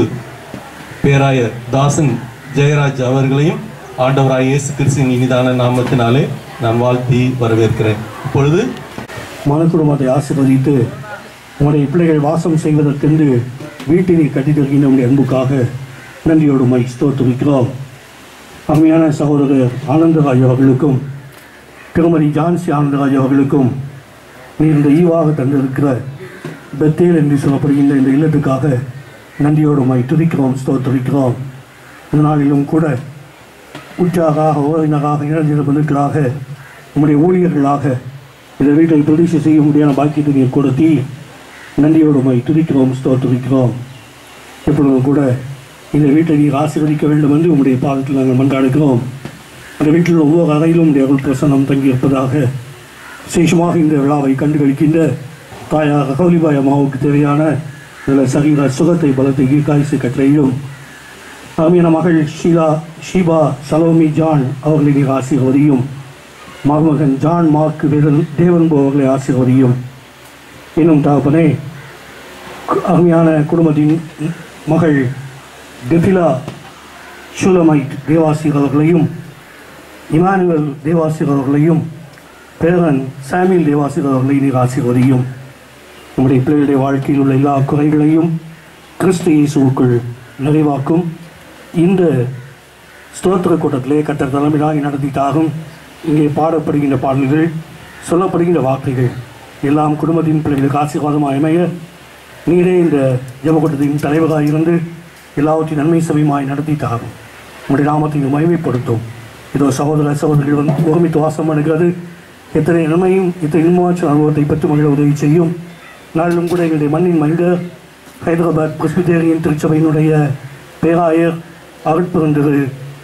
பேராயர் தாசன் ஜெயராஜ் அவர்களையும் ஆண்டவராய் இயேசு கிறிஸ்தின் இனிதான நாமத்தினாலே நான் வாழ்த்தி வரவேற்கிறேன் இப்பொழுது மனக்குடும்பத்தை ஆசீர்வதித்து உங்களுடைய பிள்ளைகள் வாசம் செய்வதற்கென்று வீட்டினை கட்டித் தருகின்ற உடைய அன்புக்காக நன்றியோடு மை ஸ்தோத்துவிக்கிறோம் அருமையான சகோதரர் ஆனந்தராஜ் அவர்களுக்கும் திருமதி ஜான்சி ஆனந்தராஜ் அவர்களுக்கும் நீர் இந்த ஈவாக தந்திருக்கிற பெத்தேல் என்று சொல்லப்படுகின்ற இந்த இல்லத்துக்காக நன்றியோடு மை துதிக்கிறோம் ஸ்தோத்துவிக்கிறோம் இந்த நாளிலும் கூட உற்றாராக ஓரினராக இளைஞர் பந்துக்களாக உம்முடைய ஊழியர்களாக இந்த வீட்டை பிரதிஷ்டை செய்ய முடியாத பாக்கியத்தை நீர் கொடுத்தி நன்றியோடு உம்மை துதிக்கிறோம் ஸ்தோத்துதிக்கிறோம் எப்பொழுதும் கூட இந்த வீட்டை நீர் ஆசீர்வதிக்க வேண்டும் என்று உம்முடைய பாதத்தில் நாங்கள் மன்றாடுகிறோம் அந்த வீட்டில் ஒவ்வொரு அறையிலும் உடைய அருள் பிரசன்னம் தங்கியிருப்பதாக விசேஷமாக இந்த விழாவை கண்டுகளிக்கின்ற தாயாக கௌலிபாய் அம்மாவுக்கு தேவையான நல்ல சரீர சுகத்தை பலத்தை ஈர்க்காய்ச்சி கட்டளையிலும் ஆமியான மகள் ஷீலா ஷீபா சலோமி ஜான் அவர்களை நீர் ஆசீர்வதியும் மருமகன் ஜான் மார்க் வேதன் தேவன்பு அவர்களை ஆசீர்வதியும் இன்னும் தகப்பனே கு- அருமையான குடும்பத்தின் மகள் கெபிலா ஷுலமைட் தேவாசிர் அவர்களையும் இமானுவல் தேவாசிர் அவர்களையும் பேரன் சாமியல் தேவாசிர் அவர்களை நீர் ஆசீர்வதியும் நம்முடைய பிள்ளைகளுடைய வாழ்க்கையில் உள்ள எல்லா குறைகளையும் கிறிஸ்து இயேசுவுக்குள் நிறைவாக்கும் இந்த ஸ்தோத்திர கூட்டத்திலே கத்தர் தலைமையிலாகி நடத்திட்டாகும் இங்கே பாடப்படுகின்ற பாடல்கள் சொல்லப்படுகின்ற வார்த்தைகள் எல்லாம் குடும்பத்தின் பிள்ளைகளுக்கு ஆசீர்வாதமாக அமைய நீரே இந்த ஜபக்கூட்டத்தின் தலைவராக இருந்து எல்லாவற்றையும் நன்மை சமயமாய் நடத்திட்டாகும் உங்களுடைய நாமத்தை மகிமைப்படுத்தும் இதோ சகோதர சகோதரிகள் வந்து ஒருமித்து வாசம் பண்ணுகிறது எத்தனை நன்மையும் எத்தனை இன்மாற்ற அனுபவத்தை பெற்று மகிழ உதவி செய்யும் நாளிலும் கூட எங்களுடைய மண்ணின் மைந்தர் ஹைதராபாத் பிரஸ்பிதேரியன் திருச்சபையினுடைய பேராயர் அருட்பெருந்திரு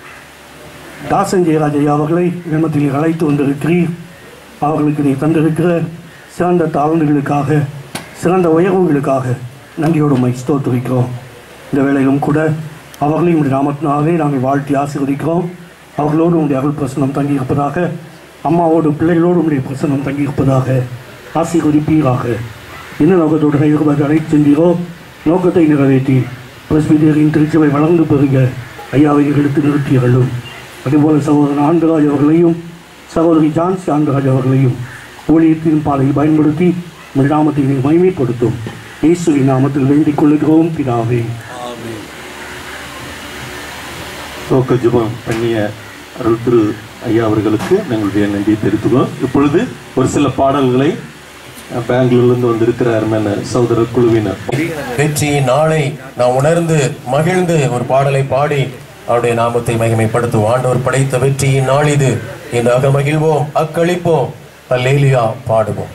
தாசன் ஜெயராஜ் ஐயா அவர்களை நியமத்தில் அழைத்து வந்திருக்கிறீர் அவர்களுக்கு நீ தந்திருக்கிற சிறந்த தாழ்ந்துகளுக்காக சிறந்த உயர்வுகளுக்காக நன்றியோடு மை ஸ்தோத்துரிக்கிறோம் இந்த வேளையிலும் கூட அவர்களையும் உடைய நாமத்தினாலே நாங்கள் வாழ்த்தி ஆசீர்வதிக்கிறோம் அவர்களோடு உடைய அருள் பிரசனம் தங்கியிருப்பதாக அம்மாவோடு பிள்ளைகளோடு உடைய பிரசனம் தங்கியிருப்பதாக ஆசீர்வதிப்பீராக என்ன நோக்கத்தோடு கைவிடுவதாக அழைத்து சென்றீரோ நோக்கத்தை நிறைவேற்றி பிரஸ்பிதேரின் திருச்சபை வளர்ந்து பெருக ஐயாவை எடுத்து நிறுத்தியர்களும் அதேபோல சகோதரன் ஆண்டராஜ் அவர்களையும் சகோதரி ஜான்சி ஆண்டராஜ் அவர்களையும் ஊழியத்தின் பாதையை பயன்படுத்தி உங்கள் நாமத்தை நீர் மகிமைப்படுத்தும் இயேசுவின் நாமத்தில் வேண்டிக் கொள்ளுகிறோம் பிதாவே துவக்க ஜெபம் பண்ணிய அருள் திரு ஐயா அவர்களுக்கு எங்களுடைய நன்றியை தெரிவித்துக்கிறோம் இப்பொழுது ஒரு சில பாடல்களை அஹ், பெங்களூர்லேருந்து வந்திருக்கிற அருமையான சகோதர குழுவினர் வெற்றியின் நாளை நாம் உணர்ந்து மகிழ்ந்து ஒரு பாடலை பாடி அவருடைய நாமத்தை மகிமைப்படுத்துவோம் ஆண்டவர் படைத்த வெற்றியின் நாள் இது இந்த அகமகிழ்வோம் அக்களிப்போம் அல்லேலியா பாடுவோம்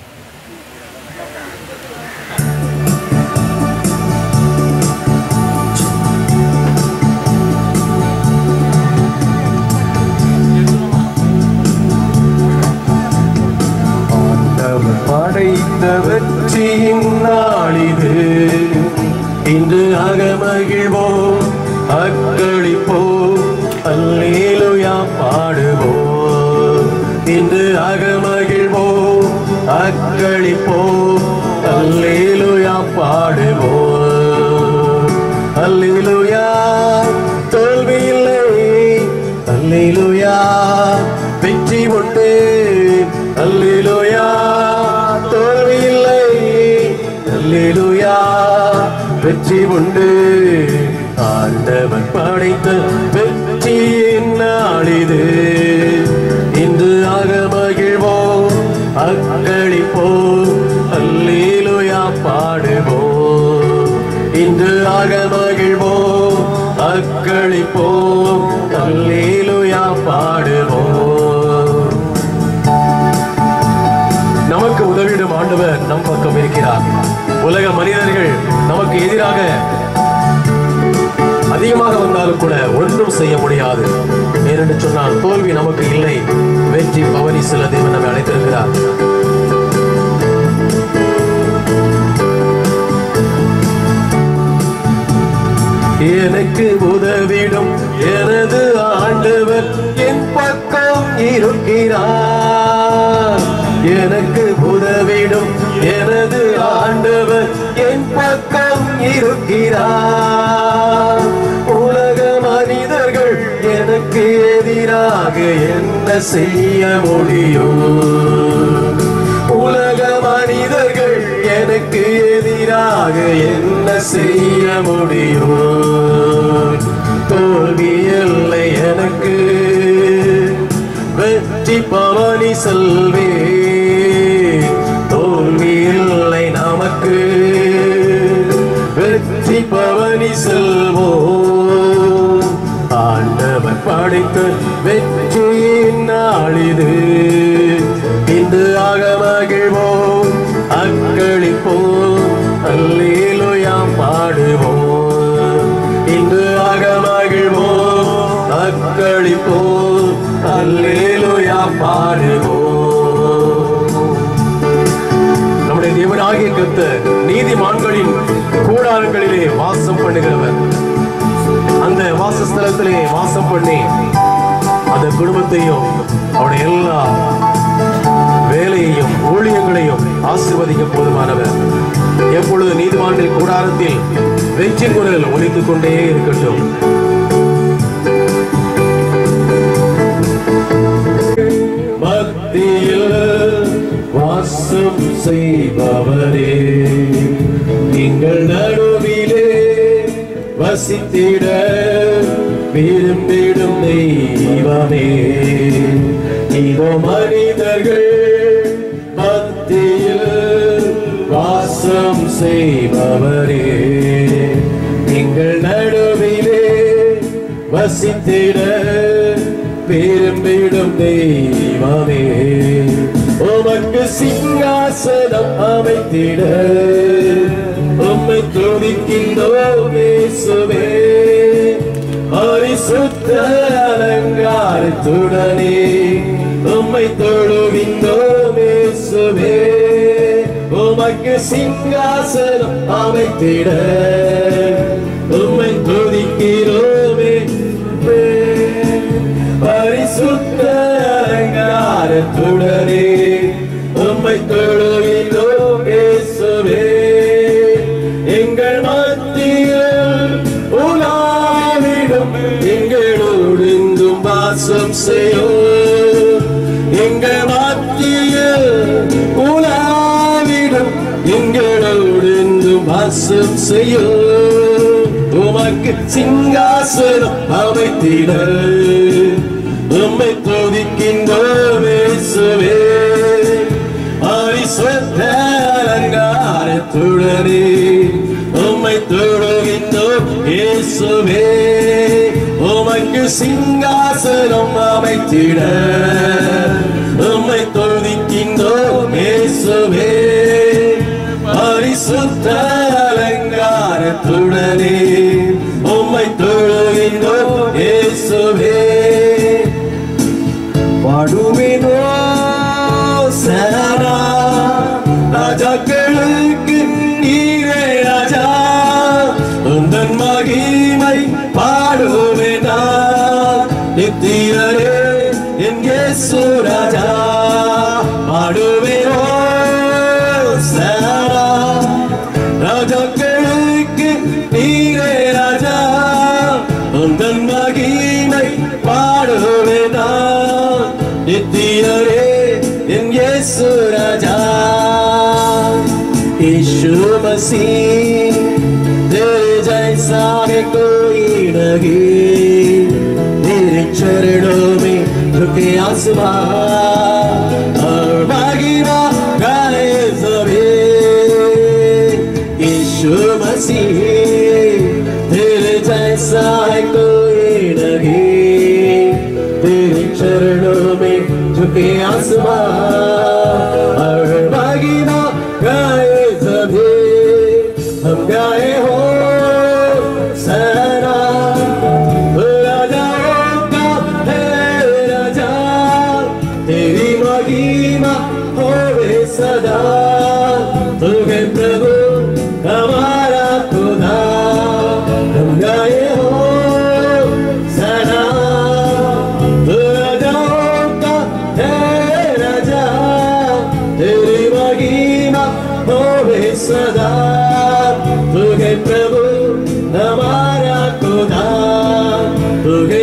ஆண்டவர் படைத்த வெற்றியின் நாளிது இன்று அகமகிழ்வோம் அக்களிப்போம் அல்லேலுயா பாடுவோம் இன்று அகமகிழ்வோம் அக்களிப்போம் அல்லேலுயா பாடுவோம் அல்லேலுயா தோல்வி இல்லை அல்லேலுயா வெற்றி உண்டு அல்லேலுயா தோல்வி இல்லை அல்லேலுயா வெற்றி உண்டு ஆண்டவன் படைத்த வெற்றியின் நாளிது இன்று ஆக மகிழ்வோம் அக்களிப்போம் அல்லேலுயா பாடுவோம் இன்று ஆக மகிழ்வோம் அக்களிப்போம் அல்லேலுயா பாடுவோம் நமக்கு உதவிடும் ஆண்டவர் நம் பக்கம் இருக்கிறார் உலக மனிதர்கள் நமக்கு எதிராக அதிகமாக வந்தாலும் கூட ஒன்றும் செய்ய முடியாது ஏனென்று சொன்னால் தோல்வி நமக்கு இல்லை வெற்றி பவனி செல்ல தேவன் நம்மை அழைத்திருக்கிறார் எனக்கு உதவிடும் எனது ஆண்டவர் என் பக்கம் இருக்கிறார் எனக்கு உதவிடும் எனது ஆண்டவர் என் பக்கம் இருக்கிறார் உலக மனிதர்கள் எனக்கு எதிராக என்ன செய்ய முடியும் உலக மனிதர்கள் எனக்கு எதிராக என்ன செய்ய முடியும் தோல்வி இல்லை எனக்கு வெற்றி பவனி செல்வே தோல்வி இல்லை நமக்கு வெற்றி பவனி செல்வோம் ஆண்டவர் படைத்த வெற்றியின் நாளிது இன்று ஆக மகிழ்வோம் அக்களிப்போம் அல்லேலுயாம் பாடுவோம் இன்று ஆக மகிழ்வோம் அக்களிப்போம் அல்லேலுயாம் பாடுவோம் நம்முடைய தேவனாகிய கர்த்தர் நீதிமான்களின் கூடாரங்களிலே வாசம் பண்ணுகிறவர் அந்த வாசஸ்தலத்திலே வாசம் பண்ணி அந்த குடும்பத்தையும் அவருடைய எல்லா வேலையையும் ஊழியங்களையும் ஆசீர்வதிக்க போதுமானவர் எப்பொழுது நீதிமான்கள் கூடாரத்தில் வெற்றி குரல் ஒலித்துக் கொண்டே இருக்கட்டும் மத்தியில் வாசம் செய்பவரே நீங்கள் நடுவிலே வசித்திட விரும்பிடும் தெய்வமே இதோ மனிதர்கள் மத்தியில் வாசம் செய்பவரே நீங்கள் நடுவிலே வசித்திட விரும்பிடும் தெய்வமே உமக்கு சிங்காசனம் அமைத்திட உம்மை துதிக்கின்றோம் இயேசுவே பரிசுத்த அலங்காரத்துடனே உம்மை தொழுகின்றோம் இயேசுவே உமக்கு சிங்காசனம் அமைத்திட உம்மை துதிக்கிறோமே பரிசுத்த அலங்காரத்துடனே உம்மை தொழுகின்றோம் இயேசுவே எங்கள் மத்தியில் உலாவிடும் எங்களோடு இன்றும் வாசம் செய்யும் எங்கள் மத்தியில் உலாவிடும் எங்களோடு இன்றும் வாசம் செய்யும் உமக்கு சிங்காசனம் அமைத்திட உம்மை துதிக்கின்றோம் இயேசுவே பரிசுத்த அலங்காரத்துடனே உம்மை தொழுகின்றோம் இயேசுவே உமக்கு சிங்காசனம் அமைத்திட உம்மை தொழுகின்றோம் இயேசுவே பரிசுத்த அலங்காரத்துடனே உம்மை தொழுகின்றோம் இயேசுவே பாடுவேனோ சரணா ராஜாக்களுக்கு நீரே ராஜா உந்தன் மகிமை பாடுவேனா நித்தியரே என் இயேசு ராஜா பாடுவேனோ சரணா ராஜாக்களுக்கு நீரே ராஜா உந்தன் மகிமை பாடுவேனா நித்தியரே என் இயேசு ராஜா यीशु मसीह तेरे जैसा है कोई नहीं तेरे चरणों में झुके आसमान और महिमा गाए सभी यीशु मसीह तेरे जैसा है कोई नहीं तेरे चरणों में झुके आसमान और महिमा गाए सभी हम गाए हो सना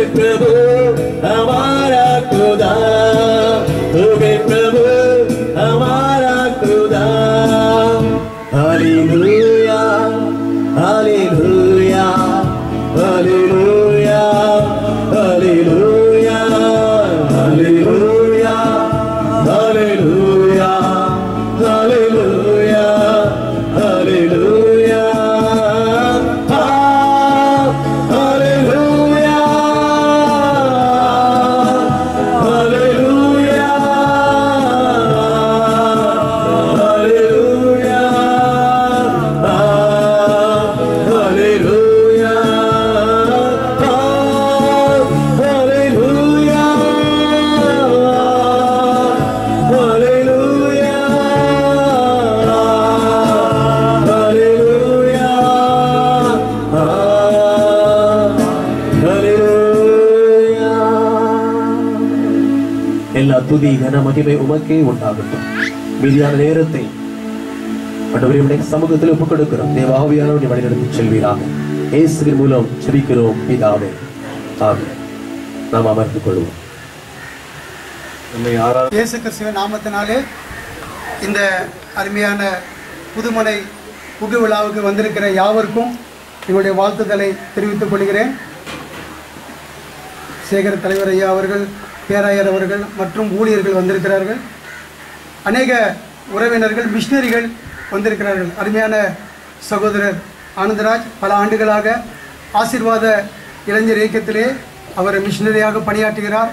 प्रभु हमारा खुदा तू है प्रभु हमारा खुदा हालेलुया हालेलुया हालेलुया हालेलुया हालेलुया हालेलुया हालेलुया हालेलुया हालेलुया हालेलुया हालेलुया हालेलुया हालेलुया हालेलुया हालेलुया எல்லா துதி கன மகிமை உமக்கே உண்டாகட்டும் மீதியான நேரத்தை ஆண்டவரே உடைய சமூகத்தில் ஒப்புக் கொடுக்கிறோம் தேவாவியானவரை வழிநடத்தி செல்வீராக இயேசுவின் மூலம் செபிக்கிறோம் பிதாவே ஆமென் நாம் அமர்ந்து கொள்வோம் நம்மை ஆரா இயேசு கிறிஸ்துவின் நாமத்தினாலே இந்த அருமையான புதுமனை புகு விழாவுக்கு வந்திருக்கிற யாவருக்கும் எங்களுடைய வாழ்த்துக்களை தெரிவித்துக் கொள்கிறேன் சேகர் தலைவர் ஐயா அவர்கள் பேராயர் அவர்கள் மற்றும் ஊழியர்கள் வந்திருக்கிறார்கள் அநேக உறவினர்கள் மிஷினரிகள் வந்திருக்கிறார்கள் அருமையான சகோதரர் ஆனந்தராஜ் பல ஆண்டுகளாக ஆசீர்வாத இளைஞர் இயக்கத்திலே அவர் மிஷினரியாக பணியாற்றுகிறார்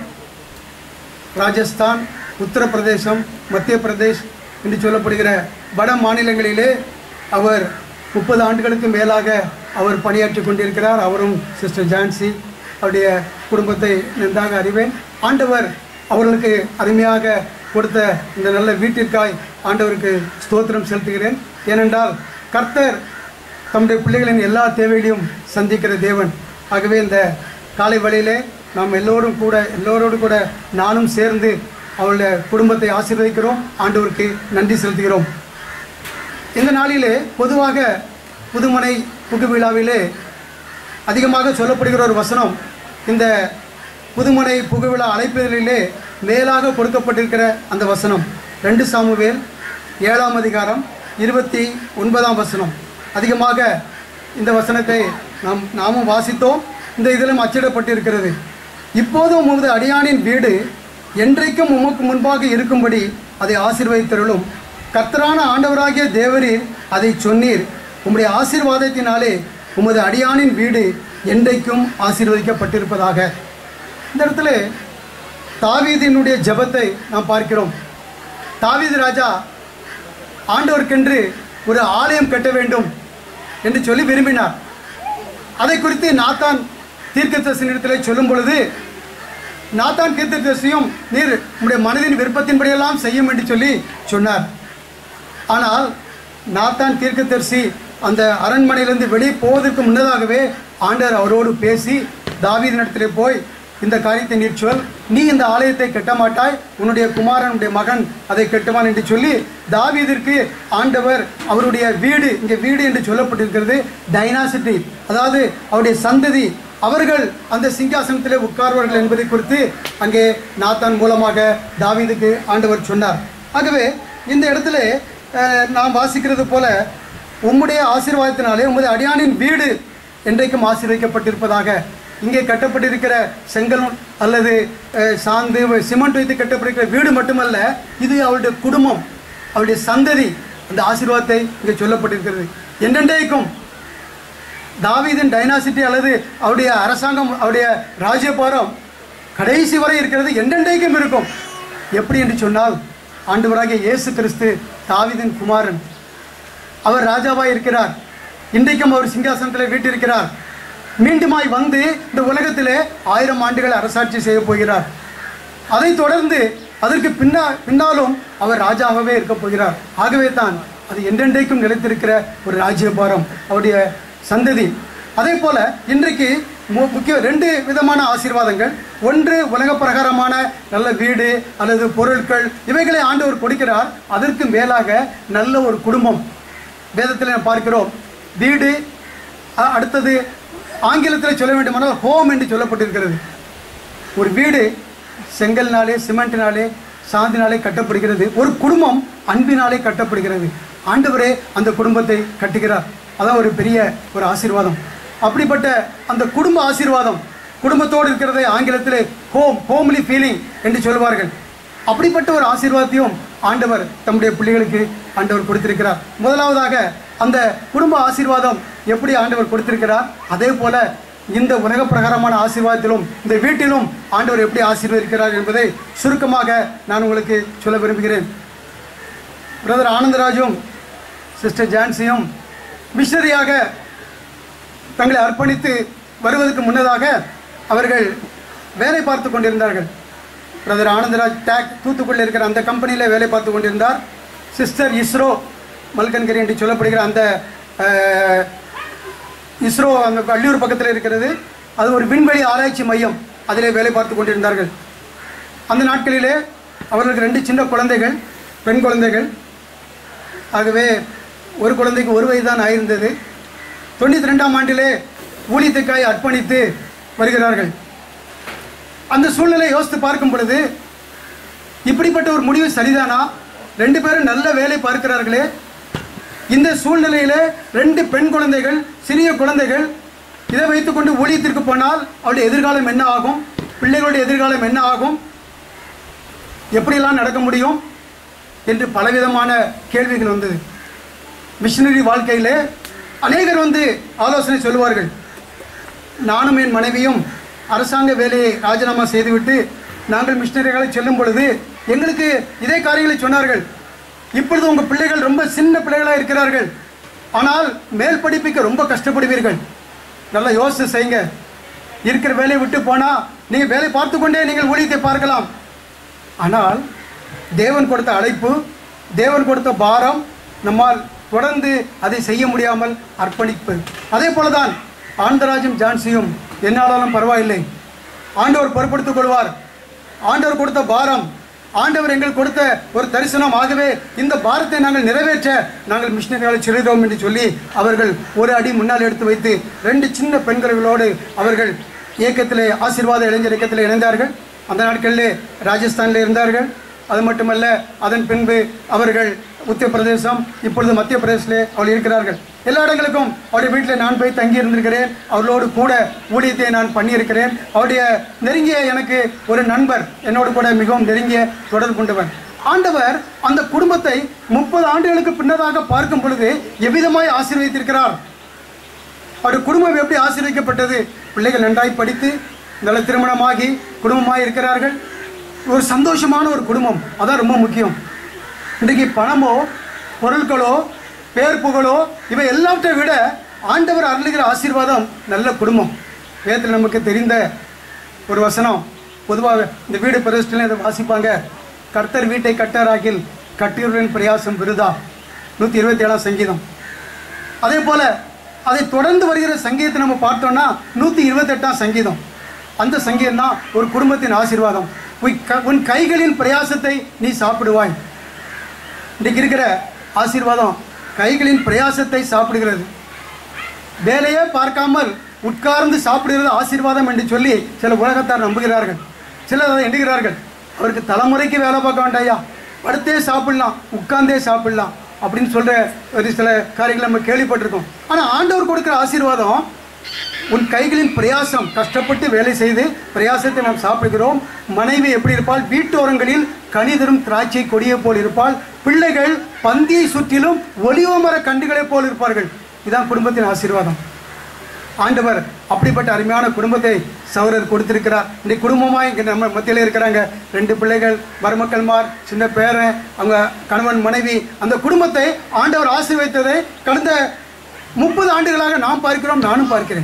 ராஜஸ்தான் உத்தரப்பிரதேசம் மத்திய பிரதேஷ் என்று சொல்லப்படுகிற வட மாநிலங்களிலே அவர் முப்பது ஆண்டுகளுக்கு மேலாக அவர் பணியாற்றி கொண்டிருக்கிறார் அவரும் சிஸ்டர் ஜான்சி அவருடைய குடும்பத்தை நன்றாக அறிவேன் ஆண்டவர் அவர்களுக்கு அருமையாக கொடுத்த இந்த நல்ல வீட்டிற்காய் ஆண்டவருக்கு ஸ்தோத்திரம் செலுத்துகிறேன் ஏனென்றால் கர்த்தர் தம்முடைய பிள்ளைகளின் எல்லா தேவைகளையும் சந்திக்கிற தேவன் ஆகவே இந்த காலை வழியிலே நாம் எல்லோரும் கூட எல்லோரோடு கூட நானும் சேர்ந்து அவளுடைய குடும்பத்தை ஆசீர்வதிக்கிறோம் ஆண்டவருக்கு நன்றி செலுத்துகிறோம் இந்த நாளிலே பொதுவாக புதுமனை புகு விழாவிலே அதிகமாக சொல்லப்படுகிற ஒரு வசனம் இந்த புதுமனை புகுவிழா அழைப்பிதழிலே மேலாக கொடுக்கப்பட்டிருக்கிற அந்த வசனம் ரெண்டு சாமுவேல் ஏழாம் அதிகாரம் இருபத்தி ஒன்பதாம் வசனம் அதிகமாக இந்த வசனத்தை நாம் நாமும் வாசித்தோம் இந்த இதிலும் அச்சிடப்பட்டிருக்கிறது இப்போதும் உமது அடியானின் வீடு என்றைக்கும் உமக்கு முன்பாக இருக்கும்படி அதை ஆசீர்வதித்தருளும் கர்த்தரான ஆண்டவராகிய தேவரீர் அதை சொன்னீர் உம்முடைய ஆசீர்வாதத்தினாலே உமது அடியானின் வீடு என்றைக்கும் ஆசீர்வதிக்கப்பட்டிருப்பதாக இந்த இடத்துல தாவீதினுடைய ஜெபத்தை நாம் பார்க்கிறோம் தாவீது ராஜா ஆண்டவருக்கென்று ஒரு ஆலயம் கட்ட வேண்டும் என்று சொல்லி விரும்பினார் அதை குறித்து நாத்தான் தீர்க்கதரிசனிடத்திலே சொல்லும் பொழுது நாத்தான் தீர்க்கதரிசியும் நீர் உம்முடைய மனதின் விருப்பத்தின்படியெல்லாம் செய்யும் என்று சொல்லி சொன்னார் ஆனால் நாத்தான் தீர்க்கதரிசி அந்த அரண்மனையிலிருந்து வெளியே போவதற்கு முன்னதாகவே ஆண்டவர் அவரோடு பேசி தாவீதினிடத்திலே போய் இந்த காரியத்தை நீர் சொல் நீ இந்த ஆலயத்தை கட்ட மாட்டாய் உன்னுடைய குமாரன் உன்னுடைய மகன் அதை கட்டுவான் என்று சொல்லி தாவீதிற்கு ஆண்டவர் அவருடைய வீடு இங்கே வீடு என்று சொல்லப்பட்டிருக்கிறது டைனாசிட்டி அதாவது அவருடைய சந்ததி அவர்கள் அந்த சிங்காசனத்திலே உட்கார்வார்கள் என்பதை குறித்து அங்கே நாத்தான் மூலமாக தாவீதுக்கு ஆண்டவர் சொன்னார் ஆகவே இந்த இடத்துல அஹ், நாம் வாசிக்கிறது போல உம்முடைய ஆசீர்வாதத்தினாலே உமது அடியானின் வீடு என்றைக்கும் ஆசீர்வதிக்கப்பட்டிருப்பதாக இங்கே கட்டப்பட்டிருக்கிற செங்கல் அல்லது அஹ், சாந்து சிமெண்ட் வைத்து கட்டப்பட்டிருக்கிற வீடு மட்டுமல்ல இது அவருடைய குடும்பம் அவருடைய சந்ததி அந்த ஆசீர்வாதத்தை இங்கே சொல்லப்பட்டிருக்கிறது என்றென்றைக்கும் தாவீதின் டைனாசிட்டி அல்லது அவருடைய அரசாங்கம் அவருடைய ராஜ்யபாரம் கடைசி வரை இருக்கிறது என்றென்றைக்கும் இருக்கும் எப்படி என்று சொன்னால் ஆண்டவராகிய இயேசு கிறிஸ்து தாவீதின் குமாரன் அவர் ராஜாவாய் இருக்கிறார் இன்றைக்கும் அவர் சிங்காசனத்தில் வீட்டிருக்கிறார் மீண்டுமாய் வந்து இந்த உலகத்திலே ஆயிரம் ஆண்டுகள் அரசாட்சி செய்ய போகிறார் அதைத் தொடர்ந்து அதற்கு பின்னா பின்னாலும் அவர் ராஜாவாகவே இருக்க போகிறார் ஆகவே தான் அது என்றென்றைக்கும் நிலைத்திருக்கிற ஒரு ராஜ்யபாரம் அவருடைய சந்ததி அதே போல இன்றைக்கு மு- முக்கிய ரெண்டு விதமான ஆசீர்வாதங்கள் ஒன்று உலக பிரகாரமான நல்ல வீடு அல்லது பொருட்கள் இவைகளை ஆண்டவர் கொடுக்கிறார் அதற்கு மேலாக நல்ல ஒரு குடும்பம் வேதத்தில் நாம் பார்க்கிறோம் வீடு அ- அடுத்தது ஆங்கிலத்தில் சொல்ல வேண்டுமானால் ஹோம் என்று சொல்லப்பட்டிருக்கிறது ஒரு வீடு செங்கல்னாலே சிமெண்ட்னாலே சாந்தினாலே கட்டப்படுகிறது ஒரு குடும்பம் அன்பினாலே கட்டப்படுகிறது ஆண்டவரே அந்த குடும்பத்தை கட்டுகிறார் அதான் ஒரு பெரிய ஒரு ஆசீர்வாதம் அப்படிப்பட்ட அந்த குடும்ப ஆசீர்வாதம் குடும்பத்தோடு இருக்கிறதை ஆங்கிலத்திலே ஹோம் ஹோம்லி ஃபீலிங் என்று சொல்வார்கள் அப்படிப்பட்ட ஒரு ஆசீர்வாதத்தையும் ஆண்டவர் தம்முடைய பிள்ளைகளுக்கு ஆண்டவர் கொடுத்திருக்கிறார் முதலாவதாக அந்த குடும்ப ஆசீர்வாதம் எப்படி ஆண்டவர் கொடுத்திருக்கிறார் அதே போல இந்த உலக பிரகாரமான ஆசீர்வாதத்திலும் இந்த வீட்டிலும் ஆண்டவர் எப்படி ஆசீர்வதிக்கிறார் என்பதை சுருக்கமாக நான் உங்களுக்கு சொல்ல விரும்புகிறேன் பிரதர் ஆனந்தராஜும் சிஸ்டர் ஜான்சியும் மிஷனரியாக தங்களை அர்ப்பணித்து வருவதற்கு முன்னதாக அவர்கள் வேலை பார்த்து கொண்டிருந்தார்கள் பிரதர் ஆனந்தராஜ் டேக் தூத்துக்குடியில் இருக்கிற அந்த கம்பெனியில் வேலை பார்த்து கொண்டிருந்தார் சிஸ்டர் இஸ்ரோ மல்கன்கிரி என்று சொல்லப்படுகிற அந்த அஹ், இஸ்ரோ அந்த வள்ளியூர் பக்கத்தில் இருக்கிறது அது ஒரு விண்வெளி ஆராய்ச்சி மையம் அதிலே வேலை பார்த்து கொண்டிருந்தார்கள் அந்த நாட்களிலே அவர்களுக்கு ரெண்டு சின்ன குழந்தைகள் பெண் குழந்தைகள் ஆகவே ஒரு குழந்தைக்கு ஒரு வயது தான் ஆயிருந்தது தொண்ணூற்றி ரெண்டாம் ஆண்டிலே ஊழியத்துக்காய் அர்ப்பணித்து வருகிறார்கள் அந்த சூழ்நிலை யோசித்து பார்க்கும் பொழுது இப்படிப்பட்ட ஒரு முடிவு சரிதானா ரெண்டு பேரும் நல்ல வேலை பார்க்கிறார்களே இந்த சூழ்நிலையில ரெண்டு பெண் குழந்தைகள் சிறிய குழந்தைகள் இதை வைத்துக்கொண்டு ஊழியத்திற்கு போனால் அவருடைய எதிர்காலம் என்ன ஆகும் பிள்ளைகளுடைய எதிர்காலம் என்ன ஆகும் எப்படியெல்லாம் நடக்க முடியும் என்று பலவிதமான கேள்விகள் வந்தது மிஷினரி வாழ்க்கையிலே அநேகர் வந்து ஆலோசனை சொல்லுவார்கள் நானும் என் மனைவியும் அரசாங்க வேலையை ராஜினாமா செய்துவிட்டு நாங்கள் மிஷினரிகளை செல்லும் பொழுது எங்களுக்கு இதே காரியங்களை சொன்னார்கள் இப்பொழுது உங்கள் பிள்ளைகள் ரொம்ப சின்ன பிள்ளைகளாக இருக்கிறார்கள் ஆனால் மேல் படிப்புக்கு ரொம்ப கஷ்டப்படுவீர்கள் நல்லா யோசிச்சு செய்யுங்க இருக்கிற வேலையை விட்டு போனால் நீங்கள் வேலை பார்த்து கொண்டே நீங்கள் ஊழியத்தை பார்க்கலாம் ஆனால் தேவன் கொடுத்த அழைப்பு தேவன் கொடுத்த பாரம் நம்மால் தொடர்ந்து அதை செய்ய முடியாமல் அர்ப்பணிப்பு அதே போலதான் ஆண்டராஜும் ஜான்சியும் என்னாலும் பரவாயில்லை ஆண்டவர் பொறுப்படுத்திக் கொள்வார் ஆண்டவர் கொடுத்த பாரம் ஆண்டவர் எங்கள் கொடுத்த ஒரு தரிசனம் ஆகவே இந்த பாரத்தை நாங்கள் நிறைவேற்ற நாங்கள் மிஷினரிகளை செல்கிறோம் என்று சொல்லி அவர்கள் ஒரு அடி முன்னால் எடுத்து வைத்து ரெண்டு சின்ன பெண்களோடு அவர்கள் இயக்கத்திலே ஆசீர்வாத இளைஞர் இயக்கத்தில் இணைந்தார்கள் அந்த நாட்களிலே ராஜஸ்தானில் இருந்தார்கள் அது மட்டுமல்ல அதன் பின்பு அவர்கள் உத்தரப்பிரதேசம் இப்பொழுது மத்திய பிரதேசத்திலே அவர்கள் இருக்கிறார்கள் எல்லா இடங்களுக்கும் அவருடைய வீட்டில் நான் போய் தங்கி இருந்திருக்கிறேன் அவர்களோடு கூட ஊழியத்தை நான் பண்ணியிருக்கிறேன் அவருடைய நெருங்கிய எனக்கு ஒரு நண்பர் என்னோடு கூட மிகவும் நெருங்கிய தொடர்பு கொண்டவர் ஆண்டவர் அந்த குடும்பத்தை முப்பது ஆண்டுகளுக்கு பின்னதாக பார்க்கும் பொழுது எவ்விதமாய் ஆசீர்வதித்திருக்கிறார் அவருடைய குடும்பம் எப்படி ஆசீர்வதிக்கப்பட்டது பிள்ளைகள் நன்றாய் படித்து நல்ல திருமணமாகி குடும்பமாய் இருக்கிறார்கள் ஒரு சந்தோஷமான ஒரு குடும்பம் அதான் ரொம்ப முக்கியம் இன்றைக்கு பணமோ பொருட்களோ பேர் புகழோ இவை எல்லாவற்றை விட ஆண்டவர் அருளுகிற ஆசீர்வாதம் நல்ல குடும்பம் வேதத்தில் நமக்கு தெரிந்த ஒரு வசனம் பொதுவாக இந்த வீடு பிரதிஷ்டையில் இதை வாசிப்பாங்க கர்த்தர் வீட்டை கட்டாராகில் கட்டியவர்களின் பிரயாசம் விருதா நூற்றி இருபத்தி ஏழாம் சங்கீதம் அதே போல அதை தொடர்ந்து வருகிற சங்கீதத்தை நம்ம பார்த்தோம்னா நூற்றி இருபத்தெட்டாம் சங்கீதம் அந்த சங்கீதம் தான் ஒரு குடும்பத்தின் ஆசீர்வாதம் உன் க- உன் கைகளின் பிரயாசத்தை நீ சாப்பிடுவாய் இன்றைக்கு இருக்கிற ஆசீர்வாதம் கைகளின் பிரயாசத்தை சாப்பிடுகிறது வேலையே பார்க்காமல் உட்கார்ந்து சாப்பிடுகிறது ஆசீர்வாதம் என்று சொல்லி சில உலகத்தார் நம்புகிறார்கள் சிலர் அதை எண்ணுகிறார்கள் அவருக்கு தலைமுறைக்கு வேலை பார்க்க வேண்டாயா படுத்தே சாப்பிடலாம் உட்கார்ந்தே சாப்பிடலாம் அப்படின்னு சொல்ற ஒரு சில காரியங்களை நம்ம கேள்விப்பட்டிருக்கோம் ஆனால் ஆண்டவர் கொடுக்குற ஆசீர்வாதம் உன் கைகளின் பிரயாசம் கஷ்டப்பட்டு வேலை செய்து பிரயாசத்தை நாம் சாப்பிடுகிறோம் மனைவி எப்படி இருப்பாள் வீட்டோரங்களில் கனிதரும் திராட்சை கொடியை போல் இருப்பாள் பிள்ளைகள் பந்தியை சுற்றிலும் ஒலிவ மர கண்டுகளைப் போல் இருப்பார்கள் இதான் குடும்பத்தின் ஆசீர்வாதம் ஆண்டவர் அப்படிப்பட்ட அருமையான குடும்பத்தை சௌரர் கொடுத்திருக்கிறார் இந்த குடும்பமாக இங்கே நம்ம மத்தியில் இருக்கிறாங்க ரெண்டு பிள்ளைகள் மருமக்கள்மார் சின்ன பேரன் அவங்க கணவன் மனைவி அந்த குடும்பத்தை ஆண்டவர் ஆசீர்வதித்ததை கடந்த முப்பது ஆண்டுகளாக நாம் பார்க்கிறோம் நானும் பார்க்கிறேன்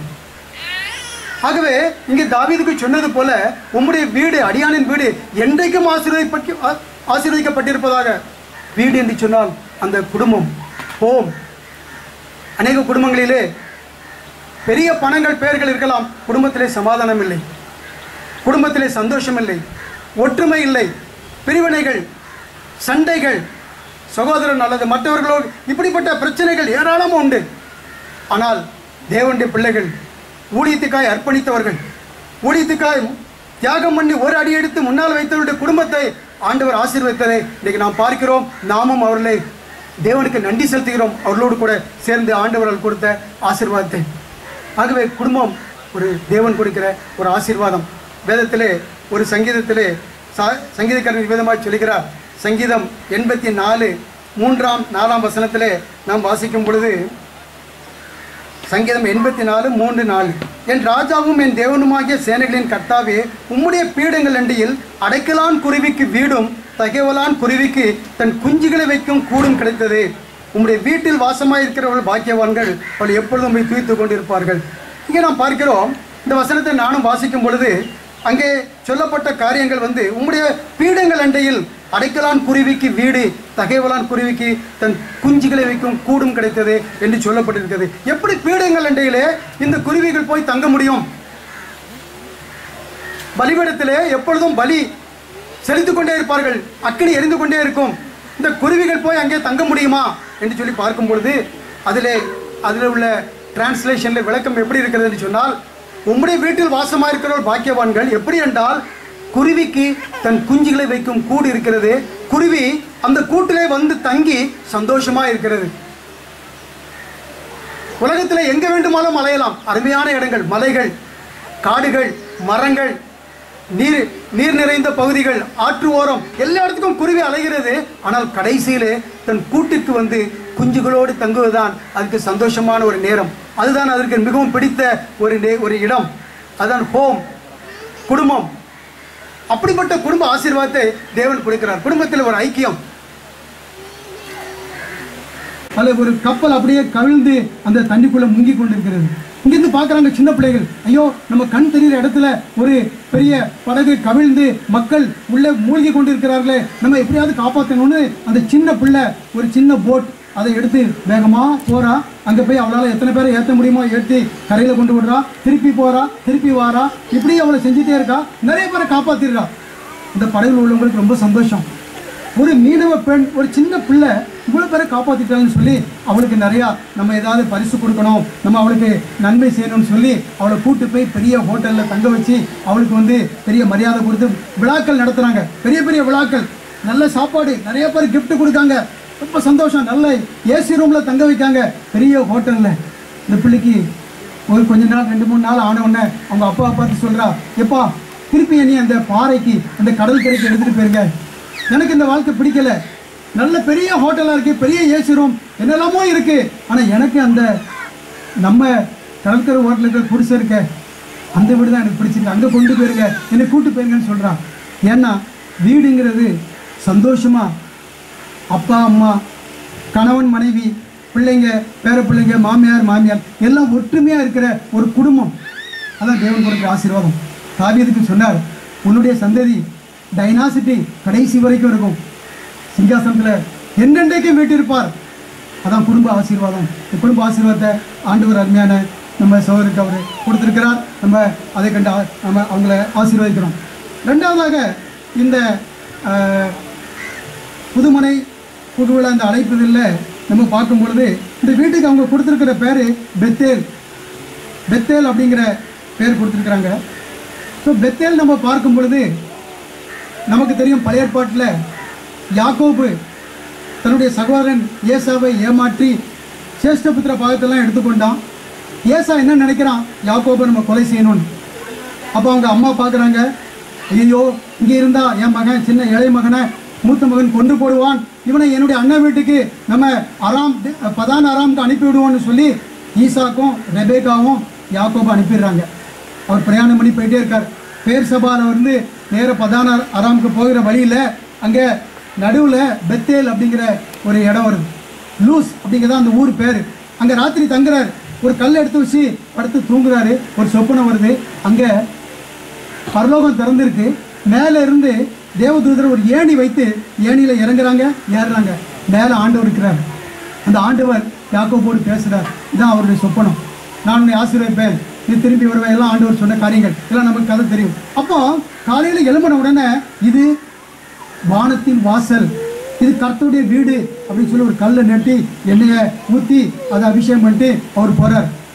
ஆகவே இங்கே தாவீதுக்கு சொன்னது போல உம்முடைய வீடு அடியானின் வீடு என்றைக்கும் ஆசீர்வதிப்பட்டு ஆ- ஆசீர்வதிக்கப்பட்டிருப்பதாக வீடு என்று சொன்னால் அந்த குடும்பம் ஹோம் அநேக குடும்பங்களிலே பெரிய பணங்கள் பெயர்கள் இருக்கலாம் குடும்பத்திலே சமாதானம் இல்லை குடும்பத்திலே சந்தோஷம் இல்லை ஒற்றுமை இல்லை பிரிவினைகள் சண்டைகள் சகோதரன் அல்லது மற்றவர்களோடு இப்படிப்பட்ட பிரச்சனைகள் ஏராளமாக உண்டு ஆனால் தேவனுடைய பிள்ளைகள் ஊழியத்துக்காய் அர்ப்பணித்தவர்கள் ஊழியத்துக்காய் தியாகம் பண்ணி ஒரு அடி எடுத்து முன்னால் வைத்தவருடைய குடும்பத்தை ஆண்டவர் ஆசீர்வதித்ததை இன்னைக்கு நாம் பார்க்கிறோம் நாமும் அவர்களை தேவனுக்கு நன்றி செலுத்துகிறோம் அவர்களோடு கூட சேர்ந்து ஆண்டவர்கள் கொடுத்த ஆசீர்வாதத்தை ஆகவே குடும்பம் ஒரு தேவன் கொடுக்கிற ஒரு ஆசீர்வாதம் வேதத்திலே ஒரு சங்கீதத்திலே சா- சங்கீதக்காரன் விதமாக சொல்லுகிறார் சங்கீதம் எண்பத்தி நாலு மூன்றாம் நாலாம் வசனத்திலே நாம் வாசிக்கும் பொழுது சங்கீதம் எண்பத்தி நாலு மூன்று நாலு என் ராஜாவும் என் தேவனுமாகிய சேனைகளின் கர்த்தாவே உம்முடைய பீடங்கள் அண்டியில் அடைக்கலான் குருவிக்கு வீடும் தகவலான் குருவிக்கு தன் குஞ்சுகளை வைக்கும் கூடும் கிடைத்தது உம்முடைய வீட்டில் வாசமாய் இருக்கிறவர்கள் பாக்கியவான்கள் அவள் எப்பொழுதும் உம்மை துய்த்து கொண்டிருப்பார்கள் இங்கே நாம் பார்க்கிறோம் இந்த வசனத்தை நானும் வாசிக்கும் பொழுது அங்கே சொல்லப்பட்ட காரியங்கள் வந்து உம்முடைய பீடங்கள் அண்டையில் அடைக்கலான் குருவிக்கு வீடு தகைவலான் குருவிக்கு தன் குஞ்சுகளை வைக்கும் கூடும் கிடைத்தது என்று சொல்லப்பட்டிருக்கிறது எப்படி பீடங்கள் அண்டையிலே இந்த குருவிகள் போய் தங்க முடியும் பலிபீடத்திலே எப்பொழுதும் பலி செலுத்திக் கொண்டே இருப்பார்கள் அக்கினி எரிந்து கொண்டே இருக்கும் இந்த குருவிகள் போய் அங்கே தங்க முடியுமா என்று சொல்லி பார்க்கும் பொழுது அதிலே அதில் உள்ள டிரான்ஸ்லேஷனில் விளக்கம் எப்படி இருக்கிறது என்று சொன்னால் உம்முடைய வீட்டில் வாசமாக இருக்கிறவர் பாக்கியவான்கள் எப்படி என்றால் குருவிக்கு தன் குஞ்சுகளை வைக்கும் கூடு இருக்கிறது குருவி அந்த கூட்டிலே வந்து தங்கி சந்தோஷமா இருக்கிறது உலகத்தில் எங்க வேண்டுமானாலும் அலையலாம் அருமையான இடங்கள் மலைகள் காடுகள் மரங்கள் நீர் நீர் நிறைந்த பகுதிகள் ஆற்று ஓரம் எல்லா இடத்துக்கும் குருவி அலைகிறது ஆனால் கடைசியிலே தன் கூட்டிற்கு வந்து குஞ்சுகளோடு தங்குவதுதான் அதுக்கு சந்தோஷமான ஒரு நேரம் அதுதான் அதற்கு மிகவும் பிடித்த ஒரு நே- ஒரு இடம் அதுதான் ஹோம் குடும்பம் அப்படிப்பட்ட குடும்ப ஆசீர்வாதத்தை தேவன் கொடுக்கிறார் குடும்பத்தில் ஒரு ஐக்கியம் அல்ல ஒரு கப்பல் அப்படியே கவிழ்ந்து அந்த தண்ணிக்குள்ள முங்கி கொண்டிருக்கிறது இங்கிருந்து பார்க்குறாங்க சின்ன பிள்ளைகள் ஐயோ நம்ம கண் தெரிகிற இடத்துல ஒரு பெரிய படகு கவிழ்ந்து மக்கள் உள்ளே மூழ்கி கொண்டிருக்கிறார்களே நம்ம எப்படியாவது காப்பாற்றணும்னு அந்த சின்ன பிள்ளை ஒரு சின்ன போட் அதை எடுத்து வேகமாக போறா அங்கே போய் அவளால் எத்தனை பேரை ஏற்ற முடியுமோ ஏற்றி கரையில் கொண்டு விடுறா திருப்பி போறா திருப்பி வாரா இப்படி அவளை செஞ்சுட்டே இருக்கா நிறைய பேரை காப்பாத்திடுறா இந்த படகுல உள்ளவங்களுக்கு ரொம்ப சந்தோஷம் ஒரு மீனவ பெண் ஒரு சின்ன பிள்ளை இவ்வளோ பேரை காப்பாற்றிட்டாங்கன்னு சொல்லி அவளுக்கு நிறையா நம்ம ஏதாவது பரிசு கொடுக்கணும் நம்ம அவளுக்கு நன்மை செய்யணும்னு சொல்லி அவளை கூட்டு போய் பெரிய ஹோட்டலில் தங்க வச்சு அவளுக்கு வந்து பெரிய மரியாதை கொடுத்து விழாக்கள் நடத்துகிறாங்க பெரிய பெரிய விழாக்கள் நல்ல சாப்பாடு நிறைய பேர் gift கொடுக்காங்க ரொம்ப சந்தோஷம் நல்ல ஏசி ரூமில் தங்க வைக்காங்க பெரிய ஹோட்டலில் இந்த பிள்ளைக்கு ஒரு கொஞ்ச நாள் ரெண்டு மூணு நாள் ஆன உடனே அவங்க அப்பாவை பார்த்து சொல்கிறா எப்பா திருப்பி நீ அந்த பாறைக்கு அந்த கடல் கரைக்கு எடுத்துகிட்டு போயிருங்க எனக்கு இந்த வாழ்க்கை பிடிக்கல நல்ல பெரிய ஹோட்டலாக இருக்குது பெரிய ஏசி ரூம் என்னெல்லாமோ இருக்குது ஆனால் எனக்கு அந்த நம்ம கடற்கரை ஹோட்டலில் இருக்கிற குடிசை இருக்க அந்த வீடு தான் எனக்கு பிடிச்சிருக்கு அங்கே கொண்டு போயிருங்க என்னை கூட்டு போயிருங்கன்னு சொல்கிறான் ஏன்னா வீடுங்கிறது சந்தோஷமாக அப்பா அம்மா கணவன் மனைவி பிள்ளைங்க பேர பிள்ளைங்க மாமியார் மாமியார் எல்லாம் ஒற்றுமையாக இருக்கிற ஒரு குடும்பம் அதான் தேவன் கொடுக்குற ஆசீர்வாதம் தாவீதுக்கு சொன்னார் உன்னுடைய சந்ததி டைனாசிட்டி கடைசி வரைக்கும் இருக்கும் சிங்காசனத்தில் என்றென்றைக்கும் வீட்டிருப்பார் அதான் குடும்ப ஆசீர்வாதம் இந்த குடும்ப ஆசீர்வாதத்தை ஆண்டவர் அருமையான நம்ம சோதருக்கு அவர் கொடுத்துருக்கிறார் நம்ம அதை கண்டு ஆ- நம்ம அவங்கள ஆசீர்வதிக்கிறோம் ரெண்டாவதாக இந்த ஆஹ், புதுமனை புதுவிழா அந்த அழைப்புதலில் நம்ம பார்க்கும் பொழுது இந்த வீட்டுக்கு அவங்க கொடுத்துருக்கிற பேர் பெத்தேல் பெத்தேல் அப்படிங்கிற பேர் கொடுத்துருக்குறாங்க ஸோ பெத்தேல் நம்ம பார்க்கும் பொழுது நமக்கு தெரியும் பழைய ஏற்பாட்டில் யாக்கோபு தன்னுடைய சகோதரன் ஏசாவை ஏமாற்றி சேஷ்டபுத்திர பாகத்தெல்லாம் எடுத்துக்கொண்டான் ஏசா என்ன நினைக்கிறான் யாக்கோபை நம்ம கொலை செய்யணும்னு அப்போ அவங்க அம்மா பார்க்குறாங்க ஐயோ இங்கே இருந்தா என் மகன் சின்ன இளைய மகனை மூத்த மகன் கொண்டு போடுவான் இவனை என்னுடைய அண்ணன் வீட்டுக்கு நம்ம அராம் பதான் அராம்க்கு அனுப்பி விடுவோம்னு சொல்லி ஈசாக்கும் ரெபேக்காவும் யாக்கோபை அனுப்பிடுறாங்க அவர் பிரயாணம் பண்ணி போயிட்டே இருக்கார் பேர் சபாவில் வந்து நேர பதான அராமுக்கு போகிற வழியில் அங்கே நடுவில் பெத்தேல் அப்படிங்கிற ஒரு இடம் வருது லூஸ் அப்படிங்கிறதா அந்த ஊர் பேர் அங்கே ராத்திரி தங்குறாரு ஒரு கல் எடுத்து வச்சு படுத்து தூங்குறாரு ஒரு சொப்பனம் வருது அங்கே பரலோகம் திறந்திருக்கு மேலே இருந்து தேவதூதர் ஒரு ஏணி வைத்து ஏணியில் இறங்குறாங்க ஏறுறாங்க மேலே ஆண்டவர் இருக்கிறார் அந்த ஆண்டவர் யாக்கோபோடு பேசுகிறார் இதான் அவருடைய சொப்பனம் நான் உன்னை ஆசீர்வதிப்பேன் நீ திரும்பி வருவேன் எல்லாம் ஆண்டவர் சொன்ன காரியங்கள் எல்லாம் நமக்கு கதை தெரியும் அப்போ காலையில் எழும்பின உடனே இது வானத்தின் வாசல் இது கர்த்தருடைய வீடு அப்படின்னு சொல்லி ஒரு கல்லை நட்டி எண்ணெயை ஊற்றி அதை அபிஷேகம் பண்ணிட்டு அவர் போறார்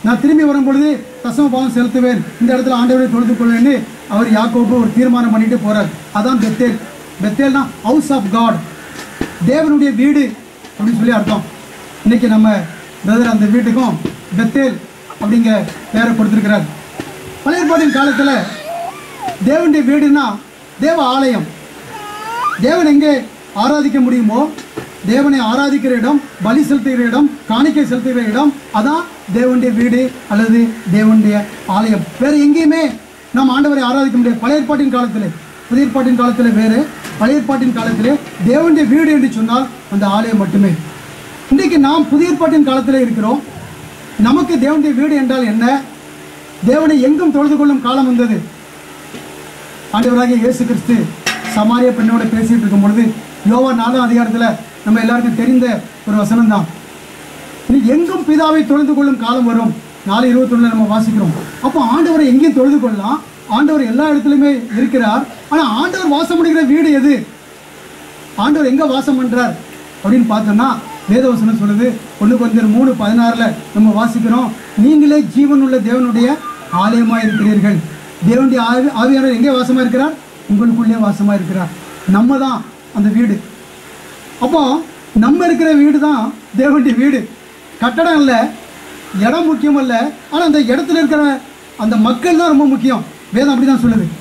நான் திரும்பி வரும் பொழுது தசம பாவம் செலுத்துவேன் இந்த இடத்துல ஆண்டவரை தொழுது கொள்வேன்னு அவர் யாக்கோபு ஒரு தீர்மானம் பண்ணிட்டு போறார் அதான் பெத்தேல் பெத்தேல்னா ஹவுஸ் ஆஃப் காட் தேவனுடைய வீடு அப்படின்னு சொல்லி அர்த்தம் இன்னைக்கு நம்ம பிரதர் அந்த வீட்டுக்கும் பெத்தேல் அப்படிங்கிற பேரை கொடுத்துருக்கிறார் பழைய ஏற்பாட்டின் காலத்தில் தேவனுடைய வீடுனா தேவ ஆலயம் தேவன் எங்கே ஆராதிக்க முடியுமோ தேவனை ஆராதிக்கிற இடம் பலி செலுத்துகிற இடம் காணிக்கை செலுத்துகிற இடம் அதான் தேவனுடைய வீடு அல்லது தேவனுடைய ஆலயம் வேற எங்கேயுமே நாம் ஆண்டவரை ஆராதிக்க முடியாது பழைய ஏற்பாட்டின் காலத்தில் புதிய ஏற்பாட்டின் காலத்தில் வேறு பழைய ஏற்பாட்டின் காலத்திலே தேவனுடைய வீடு என்று சொன்னால் அந்த ஆலயம் மட்டுமே இன்றைக்கு நாம் புதிய ஏற்பாட்டின் காலத்தில் இருக்கிறோம் நமக்கு தேவனுடைய வீடு என்றால் என்ன தேவனை எங்கும் தொழுது கொள்ளும் காலம் வந்தது ஆண்டவராகிய இயேசு கிறிஸ்து சமாரிய பெண்ணோட பேசிட்டு இருக்கும் பொழுது யோவா நாலாம் அதிகாரத்தில் நம்ம எல்லாருக்கும் தெரிந்த ஒரு வசனம் தான் எங்கும் பிதாவை தொழுது கொள்ளும் காலம் வரும் நாலு இருபத்தொன்னுல நம்ம வாசிக்கிறோம் அப்போ ஆண்டவரை எங்கேயும் தொழுது கொள்ளலாம் ஆண்டவர் எல்லா இடத்துலையுமே இருக்கிறார் ஆனால் ஆண்டவர் வாசம் பண்ணுகிற வீடு எது ஆண்டவர் எங்க வாசம் பண்றார் அப்படின்னு பார்த்தோம்னா வேதவசனம் சொல்லுது ஒன்று கொஞ்சம் மூணு பதினாறுல நம்ம வாசிக்கிறோம் நீங்களே ஜீவனுள்ள தேவனுடைய ஆலயமா இருக்கிறீர்கள் தேவனுடைய ஆவி ஆவியானவர் எங்கே வாசமா இருக்கிறார் உங்களுக்குள்ளே வாசமா இருக்கிறார் நம்ம தான் அந்த வீடு அப்போ நம்ம இருக்கிற வீடு தான் தேவனுடைய வீடு கட்டடம் இல்லை இடம் முக்கியம் அல்ல ஆனால் அந்த இடத்துல இருக்கிற அந்த மக்கள் தான் ரொம்ப முக்கியம் வேதம் அப்படி தான் சொல்லுது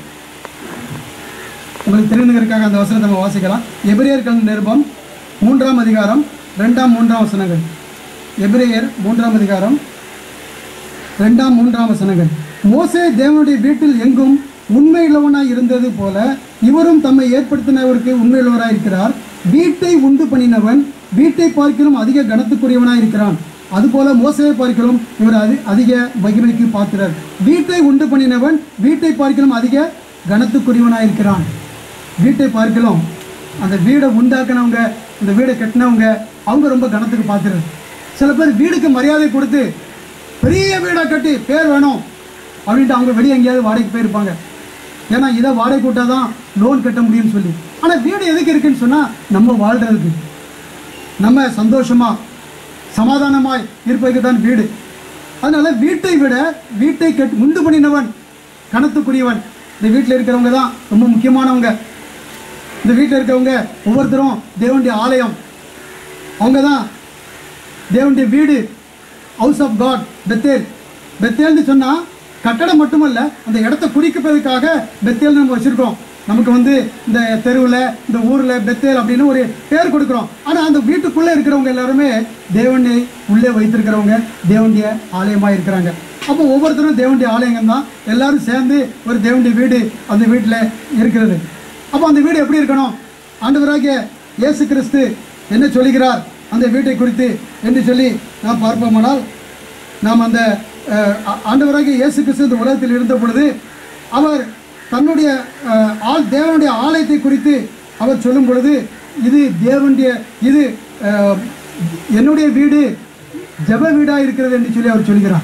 உங்களுக்கு தெரிந்துக்கிறதுக்காக அந்த வசனத்தை நம்ம வாசிக்கலாம் எபிரேயர்கள் நிருபம் மூன்றாம் அதிகாரம் ரெண்டாம் மூன்றாம் வசனங்கள் எபிரேயர் மூன்றாம் அதிகாரம் ரெண்டாம் மூன்றாம் வசனங்கள் மோசே தேவனுடைய வீட்டில் எங்கும் உண்மையுள்ளவனாய் இருந்தது போல இவரும் தம்மை ஏற்படுத்தினவருக்கு உண்மையுள்ளவராய் இருக்கிறார் வீட்டை உண்டு பண்ணினவன் வீட்டை பார்க்கிலும் அதிக கனத்துக்குரியவனாய் இருக்கிறான் அதுபோல மோசையை பார்க்கிலும் இவர் அதி அதிக மகிமைக்கு பாத்திரர் வீட்டை உண்டு பண்ணினவன் வீட்டை பார்க்கிலும் அதிக கனத்துக்குரியவனாய் இருக்கிறான் வீட்டை பார்க்கலாம் அந்த வீடை உண்டாக்குனவங்க இந்த வீடை கட்டினவங்க அவங்க ரொம்ப கனத்துக்கு பார்த்துரு சில பேர் வீடுக்கு மரியாதை கொடுத்து பெரிய வீடாக கட்டி பேர் வேணும் அப்படின்ட்டு அவங்க வெளியே எங்கேயாவது வாடகைக்கு போயிருப்பாங்க ஏன்னா இதை வாடகை கூட்டா தான் லோன் கட்ட முடியும்னு சொல்லி ஆனால் வீடு எதுக்கு இருக்குன்னு சொன்னால் நம்ம வாழ்கிறதுக்கு நம்ம சந்தோஷமா சமாதானமாய் இருப்பதற்கு தான் வீடு அதனால வீட்டை விட வீட்டை கட் முந்து பண்ணினவன் கணத்துக்குரியவன் இந்த வீட்டில் இருக்கிறவங்க தான் ரொம்ப முக்கியமானவங்க இந்த வீட்டில் இருக்கிறவங்க ஒவ்வொருத்தரும் தேவனுடைய ஆலயம் அவங்க தான் தேவனுடைய வீடு ஹவுஸ் ஆஃப் காட் பெத்தேல் பெத்தேல்னு சொன்னால் கட்டடம் மட்டுமல்ல அந்த இடத்த குறிக்கிறதுக்காக பெத்தேல் நம்ம வச்சுருக்கோம் நமக்கு வந்து இந்த தெருவில் இந்த ஊரில் பெத்தேல் அப்படின்னு ஒரு பேர் கொடுக்குறோம் ஆனால் அந்த வீட்டுக்குள்ளே இருக்கிறவங்க எல்லாருமே தேவனை உள்ளே வைத்திருக்கிறவங்க தேவனுடைய ஆலயமாக இருக்கிறாங்க அப்போ ஒவ்வொருத்தரும் தேவனுடைய ஆலயங்கள் தான் எல்லாரும் சேர்ந்து ஒரு தேவனுடைய வீடு அந்த வீட்டில் இருக்கிறது அப்போ அந்த வீடு எப்படி இருக்கணும் ஆண்டவராகிய இயேசு கிறிஸ்து என்ன சொல்லுகிறார் அந்த வீட்டை குறித்து என்று சொல்லி நாம் பார்ப்போமானால் நாம் அந்த அஹ், ஆ- ஆண்டவராகிய இயேசு கிறிஸ்து இந்த உலகத்தில் இருந்த பொழுது அவர் தன்னுடைய அஹ், ஆள் தேவனுடைய ஆலயத்தை குறித்து அவர் சொல்லும் பொழுது இது தேவனுடைய இது அஹ், என்னுடைய வீடு ஜெப வீடாக இருக்கிறது என்று சொல்லி அவர் சொல்கிறார்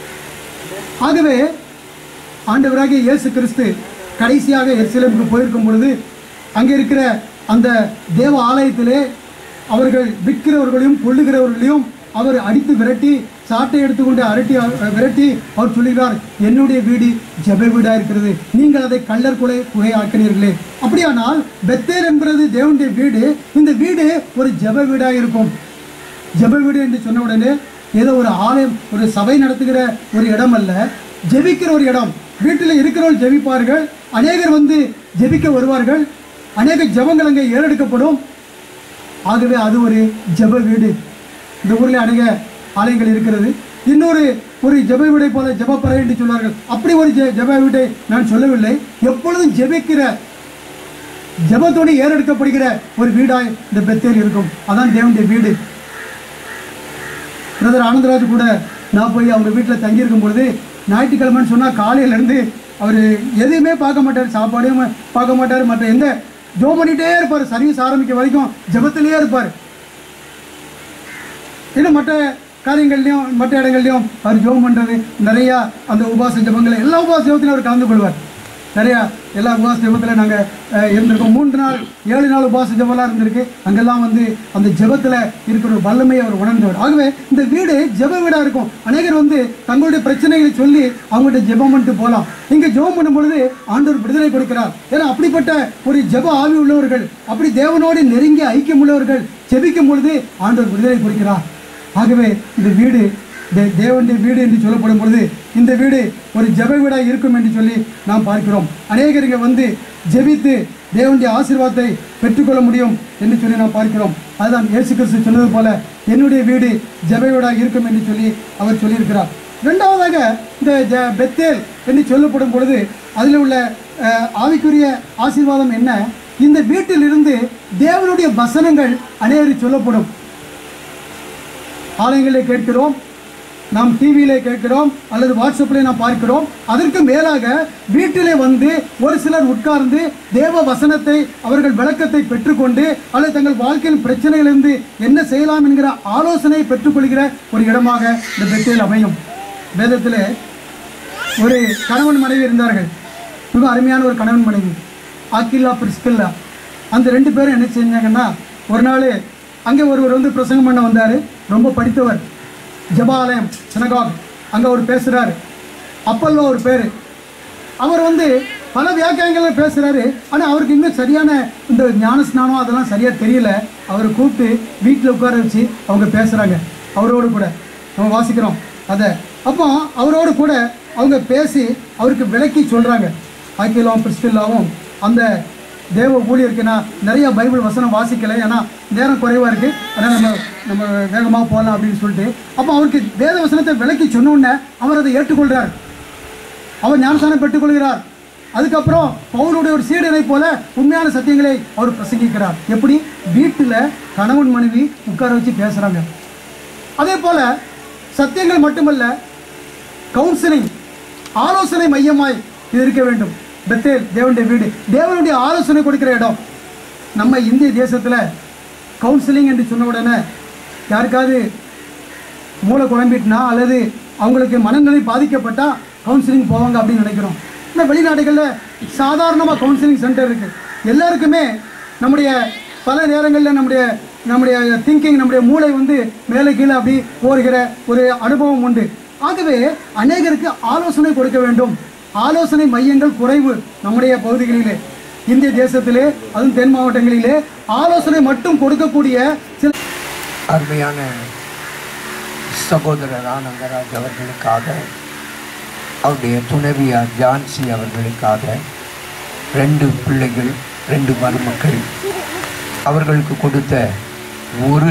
ஆகவே ஆண்டவராகிய இயேசு கிறிஸ்து கடைசியாக எருசலேமுக்கு போயிருக்கும் பொழுது அங்கே இருக்கிற அந்த தேவ ஆலயத்திலே அவர்கள் விற்கிறவர்களையும் கொள்ளுகிறவர்களையும் அவர் அடித்து விரட்டி சாட்டை எடுத்துக்கொண்டு அரட்டி அஹ், விரட்டி அவர் சொல்லுகிறார் என்னுடைய வீடு ஜெப வீடாக இருக்கிறது நீங்கள் அதை கள்ளர் குலை குகை ஆக்கினீர்களே அப்படியானால் பெத்தேல் என்பது தேவனுடைய வீடு இந்த வீடு ஒரு ஜெப வீடாக இருக்கும் ஜெப வீடு என்று சொன்ன உடனே ஏதோ ஒரு ஆலயம் ஒரு சபை நடத்துகிற ஒரு இடம் அல்ல ஜெபிக்கிற ஒரு இடம் வீட்டில் இருக்கிறவர்கள் ஜெபிப்பார்கள் அநேகர் வந்து ஜெபிக்க வருவார்கள் அநேக ஜெபங்கள் அங்கே ஏறெடுக்கப்படும் ஆகவே அது ஒரு ஜெப வீடு இந்த ஊரில் அநேக ஆலயங்கள் இருக்கிறது இன்னொரு ஒரு ஜெப வீடை போல ஜெபப்பறை என்று சொல்வார்கள் அப்படி ஒரு ஜெ- ஜெப வீட்டை நான் சொல்லவில்லை எப்பொழுதும் ஜெபிக்கிற ஜெபத்தோடு ஏறெடுக்கப்படுகிற ஒரு வீடாய் இந்த பெத்தேல் இருக்கும் அதான் தேவனுடைய வீடு பிரதர் ஆனந்தராஜ் கூட நான் போய் அவங்க வீட்டில் தங்கியிருக்கும் பொழுது ஞாயிற்றுக்கிழமைன்னு சொன்னால் காலையிலேருந்து அவர் எதையுமே பார்க்க மாட்டார் சாப்பாடையும் பார்க்க மாட்டார் மற்ற எந்த ஜோம் பண்ணிகிட்டே இருப்பார் சர்வீஸ் ஆரம்பிக்க வரைக்கும் ஜெபத்திலேயே இருப்பார் இன்னும் மற்ற காரியங்கள்லையும் மற்ற இடங்கள்லையும் அவர் ஜெபம் பண்ணுறது நிறையா அந்த உபாச ஜெபங்களை எல்லா உபாச ஜெபத்திலையும் அவர் கலந்து கொள்வார் நிறையா எல்லா உபவாச ஜெபத்தில் நாங்கள் இருந்திருக்கோம் மூன்று நாள் ஏழு நாள் உபவாச ஜெபம்லாம் இருந்திருக்கு அங்கெல்லாம் வந்து அந்த ஜெபத்தில் இருக்கிற ஒரு வல்லமையை அவர் உணர்ந்தவர் ஆகவே இந்த வீடு ஜெப வீடாக இருக்கும் அநேகர் வந்து தங்களுடைய பிரச்சனைகளை சொல்லி அவங்கள்ட்ட ஜெபம் பண்ணிட்டு போகலாம் இங்கே ஜெபம் பண்ணும் பொழுது ஆண்டவர் விடுதலை கொடுக்கிறார் ஏன்னா அப்படிப்பட்ட ஒரு ஜெப ஆவி உள்ளவர்கள் அப்படி தேவனோடு நெருங்கி ஐக்கியம் உள்ளவர்கள் ஜெபிக்கும் பொழுது ஆண்டவர் விடுதலை கொடுக்கிறார் ஆகவே இந்த வீடு தே- தேவனுடைய வீடு என்று சொல்லப்படும் பொழுது இந்த வீடு ஒரு ஜெப வீடாக இருக்கும் என்று சொல்லி நாம் பார்க்கிறோம் அநேகர் இங்கே வந்து ஜெபித்து தேவனுடைய ஆசீர்வாதத்தை பெற்றுக்கொள்ள முடியும் என்று சொல்லி நாம் பார்க்கிறோம் அதுதான் இயேசு கிறிஸ்து சொன்னது போல என்னுடைய வீடு ஜெப வீடாக இருக்கும் என்று சொல்லி அவர் சொல்லியிருக்கிறார் இரண்டாவதாக இந்த ஜ பெத்தேல் என்று சொல்லப்படும் பொழுது அதில் உள்ள அஹ், ஆவிக்குரிய ஆசீர்வாதம் என்ன இந்த வீட்டிலிருந்து தேவனுடைய வசனங்கள் அநேகர் சொல்லப்படும் ஆலயங்களிலே கேட்கிறோம் நாம் டிவியிலே கேட்கிறோம் அல்லது வாட்ஸ்அப்பிலே நாம் பார்க்கிறோம் அதற்கு மேலாக வீட்டிலே வந்து ஒரு சிலர் உட்கார்ந்து தேவ வசனத்தை அவர்கள் விளக்கத்தை பெற்றுக்கொண்டு அல்லது தங்கள் வாழ்க்கையின் பிரச்சனைகளிலிருந்து என்ன செய்யலாம் என்கிற ஆலோசனையை பெற்றுக்கொள்கிற ஒரு இடமாக இந்த பெத்தேல் அமையும் வேதத்திலே ஒரு கணவன் மனைவி இருந்தார்கள் மிக அருமையான ஒரு கணவன் மனைவி ஆக்கில்லா பிரிஸ்கில்லா அந்த ரெண்டு பேரும் என்ன செஞ்சாங்கன்னா ஒரு நாள் அங்கே ஒருவர் வந்து பிரசங்கம் பண்ண வந்தார் ரொம்ப படித்தவர் ஜபாலயம் சினகாக் அங்கே அவர் பேசுகிறாரு அப்பல்லோ ஒரு பேர் அவர் வந்து பல வியாக்கியங்களை பேசுகிறாரு ஆனால் அவருக்கு இன்னும் சரியான இந்த ஞான ஸ்நானம் அதெல்லாம் சரியாக தெரியல அவரை கூப்பிட்டு வீட்டில் உட்கார வச்சு அவங்க பேசுகிறாங்க அவரோடு கூட நம்ம வாசிக்கிறோம் அதை அப்போ அவரோடு கூட அவங்க பேசி அவருக்கு விளக்கி சொல்கிறாங்க ஆக்கிலாவும் பிரிஸ்டில்லாவும் அந்த தேவ ஊழியருக்கு நான் நிறைய பைபிள் வசனம் வாசிக்கலை ஏன்னா நேரம் குறைவாக இருக்குது அதனால் நம்ம நம்ம வேகமாக போகலாம் அப்படின்னு சொல்லிட்டு அப்போ அவருக்கு வேத வசனத்தை விளக்கி சொன்ன உடனே அவர் அதை ஏற்றுக்கொள்கிறார் அவர் ஞானஸ்தானம் பெற்றுக்கொள்கிறார் அதுக்கப்புறம் பவுலுடைய ஒரு சீடனை போல உண்மையான சத்தியங்களை அவர் பிரசங்கிக்கிறார் எப்படி வீட்டில் கணவன் மனைவி உட்கார வச்சு பேசுகிறாங்க அதே போல சத்தியங்கள் மட்டுமல்ல கவுன்சிலிங் ஆலோசனை மையமாய் இது இருக்க வேண்டும் பெத்தேல் தேவனுடைய வீடு தேவனுடைய ஆலோசனை கொடுக்கிற இடம் நம்ம இந்திய தேசத்தில் கவுன்சிலிங் என்று சொன்ன உடனே யாருக்காவது மூளை குழம்பிட்டுனா அல்லது அவங்களுக்கு மனநிலை பாதிக்கப்பட்டால் கவுன்சிலிங் போவாங்க அப்படின்னு நினைக்கிறோம் இந்த வெளிநாடுகளில் சாதாரணமாக கவுன்சிலிங் சென்டர் இருக்குது எல்லாருக்குமே நம்முடைய பல நேரங்களில் நம்முடைய நம்முடைய திங்கிங் நம்முடைய மூளை வந்து மேலே கீழே அப்படி போகிற ஒரு அனுபவம் உண்டு ஆகவே அநேகருக்கு ஆலோசனை கொடுக்க வேண்டும் ஆலோசனை மையங்கள் குறைவு நம்முடைய பகுதிகளிலே இந்திய தேசத்திலே அதுவும் தென் மாவட்டங்களிலே ஆலோசனை மட்டும் கொடுக்கக்கூடிய சில அருமையான சகோதரர் ஆனந்தராஜ் அவர்களுக்காக அவருடைய துணைவியார் ஜான்சி அவர்களுக்காக ரெண்டு பிள்ளைகள் ரெண்டு மருமக்கள் அவர்களுக்கு கொடுத்த ஒரு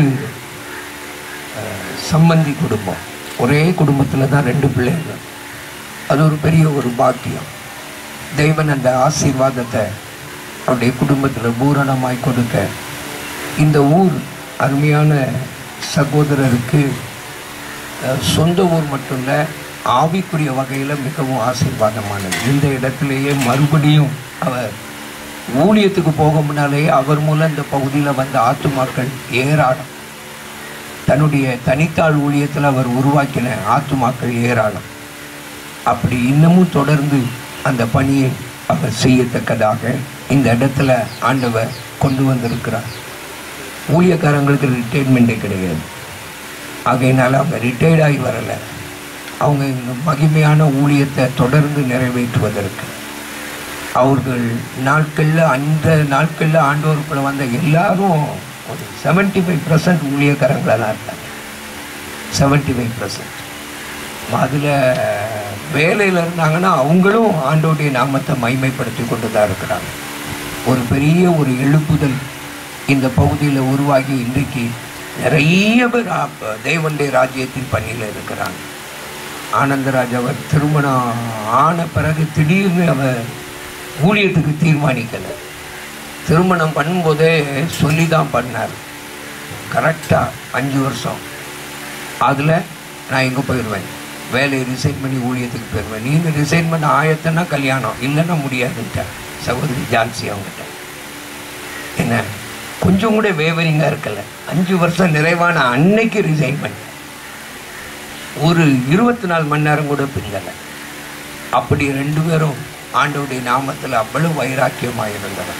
அஹ், சம்பந்தி குடும்பம் ஒரே குடும்பத்தில் தான் ரெண்டு பிள்ளைகள் அது ஒரு பெரிய ஒரு பாக்கியம் தெய்வன் அந்த ஆசீர்வாதத்தை அவருடைய குடும்பத்தில் பூரணமாய் கொடுக்க இந்த ஊர் அருமையான சகோதரருக்கு அஹ், சொந்த ஊர் மட்டும் இல்லை ஆவிக்குரிய வகையில் மிகவும் ஆசீர்வாதமானது இந்த இடத்திலேயே மறுபடியும் அவர் ஊழியத்துக்கு போக முன்னாலேயே அவர் மூலம் இந்த பகுதியில் வந்த ஆத்துமாக்கள் ஏராளம் தன்னுடைய தனித்தாள் ஊழியத்தில் அவர் உருவாக்கின ஆத்துமாக்கள் ஏராளம் அப்படி இன்னமும் தொடர்ந்து அந்த பணியை அவர் செய்யத்தக்கதாக இந்த இடத்துல ஆண்டவர் கொண்டு வந்திருக்கிறார் ஊழியக்காரங்களுக்கு ரிட்டைர்மெண்ட்டே கிடையாது ஆகையினால அவங்க ரிட்டையர்ட் ஆகி வரலை அவங்க இந்த மகிமையான ஊழியத்தை தொடர்ந்து நிறைவேற்றுவதற்கு அவர்கள் நாட்களில் அந்த நாட்களில் ஆண்டோருக்குள்ள வந்த எல்லாரும் ஒரு செவன்ட்டி ஃபைவ் பர்சன்ட் ஊழியக்காரங்களாக தான் இருக்காங்க செவன்ட்டி ஃபைவ் பர்சன்ட் அதில் வேலையில் இருந்தாங்கன்னா அவங்களும் ஆண்டோடைய நாமத்தை மைமைப்படுத்தி கொண்டு தான் இருக்கிறாங்க ஒரு பெரிய ஒரு எழுப்புதல் இந்த பகுதியில் உருவாகி இன்றைக்கு நிறைய பேர் ஆ- தேவனுடைய ராஜ்யத்தின் பணியில் இருக்கிறாங்க ஆனந்தராஜ் அவர் திருமணம் ஆன பிறகு திடீர்னு அவர் ஊழியத்துக்கு தீர்மானிக்கலை திருமணம் பண்ணும்போதே சொல்லி தான் பண்ணார் கரெக்டாக அஞ்சு வருஷம் அதில் நான் எங்கே போயிடுவேன் வேலையை ரிசைன் பண்ணி ஊழியத்துக்கு போயிடுவேன் நீங்கள் ரிசைன் பண்ண ஆயத்தனா கல்யாணம் இல்லைன்னா முடியாதுன்ட்டேன் சகோதரி ஜான்சி அவங்ககிட்ட என்ன கொஞ்சம் கூட வேவரிங்காக இருக்கல அஞ்சு வருஷம் நிறைவான அன்னைக்கு ரிசைன் பண்ணேன் ஒரு இருபத்தி நாலு மணி நேரம் கூட பின்னலை அப்படி ரெண்டு பேரும் ஆண்டவருடைய நாமத்தில் அவ்வளவு வைராக்கியமாக இருந்தவர்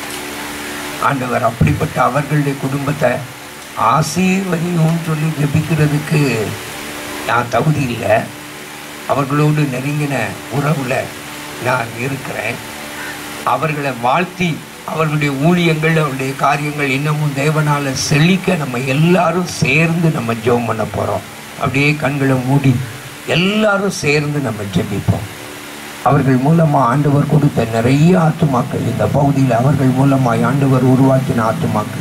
ஆண்டவர் அப்படிப்பட்ட அவர்களுடைய குடும்பத்தை ஆசீர்வதியும் சொல்லி ஜெபிக்கிறதுக்கு நான் தகுதி இல்லை அவர்களோடு நெருங்கின உறவில் நான் இருக்கிறேன் அவர்களை வாழ்த்தி அவர்களுடைய ஊழியங்கள் அவருடைய காரியங்கள் இன்னமும் தேவனால் செழிக்க நம்ம எல்லாரும் சேர்ந்து நம்ம ஜெபம் பண்ண போகிறோம் அப்படியே கண்களை மூடி எல்லாரும் சேர்ந்து நம்ம ஜெபிப்போம் அவர்கள் மூலமாக ஆண்டவர் கொடுத்த நிறைய ஆத்துமாக்கள் இந்த பகுதியில் அவர்கள் மூலமாய் ஆண்டவர் உருவாக்கின ஆத்துமாக்கள்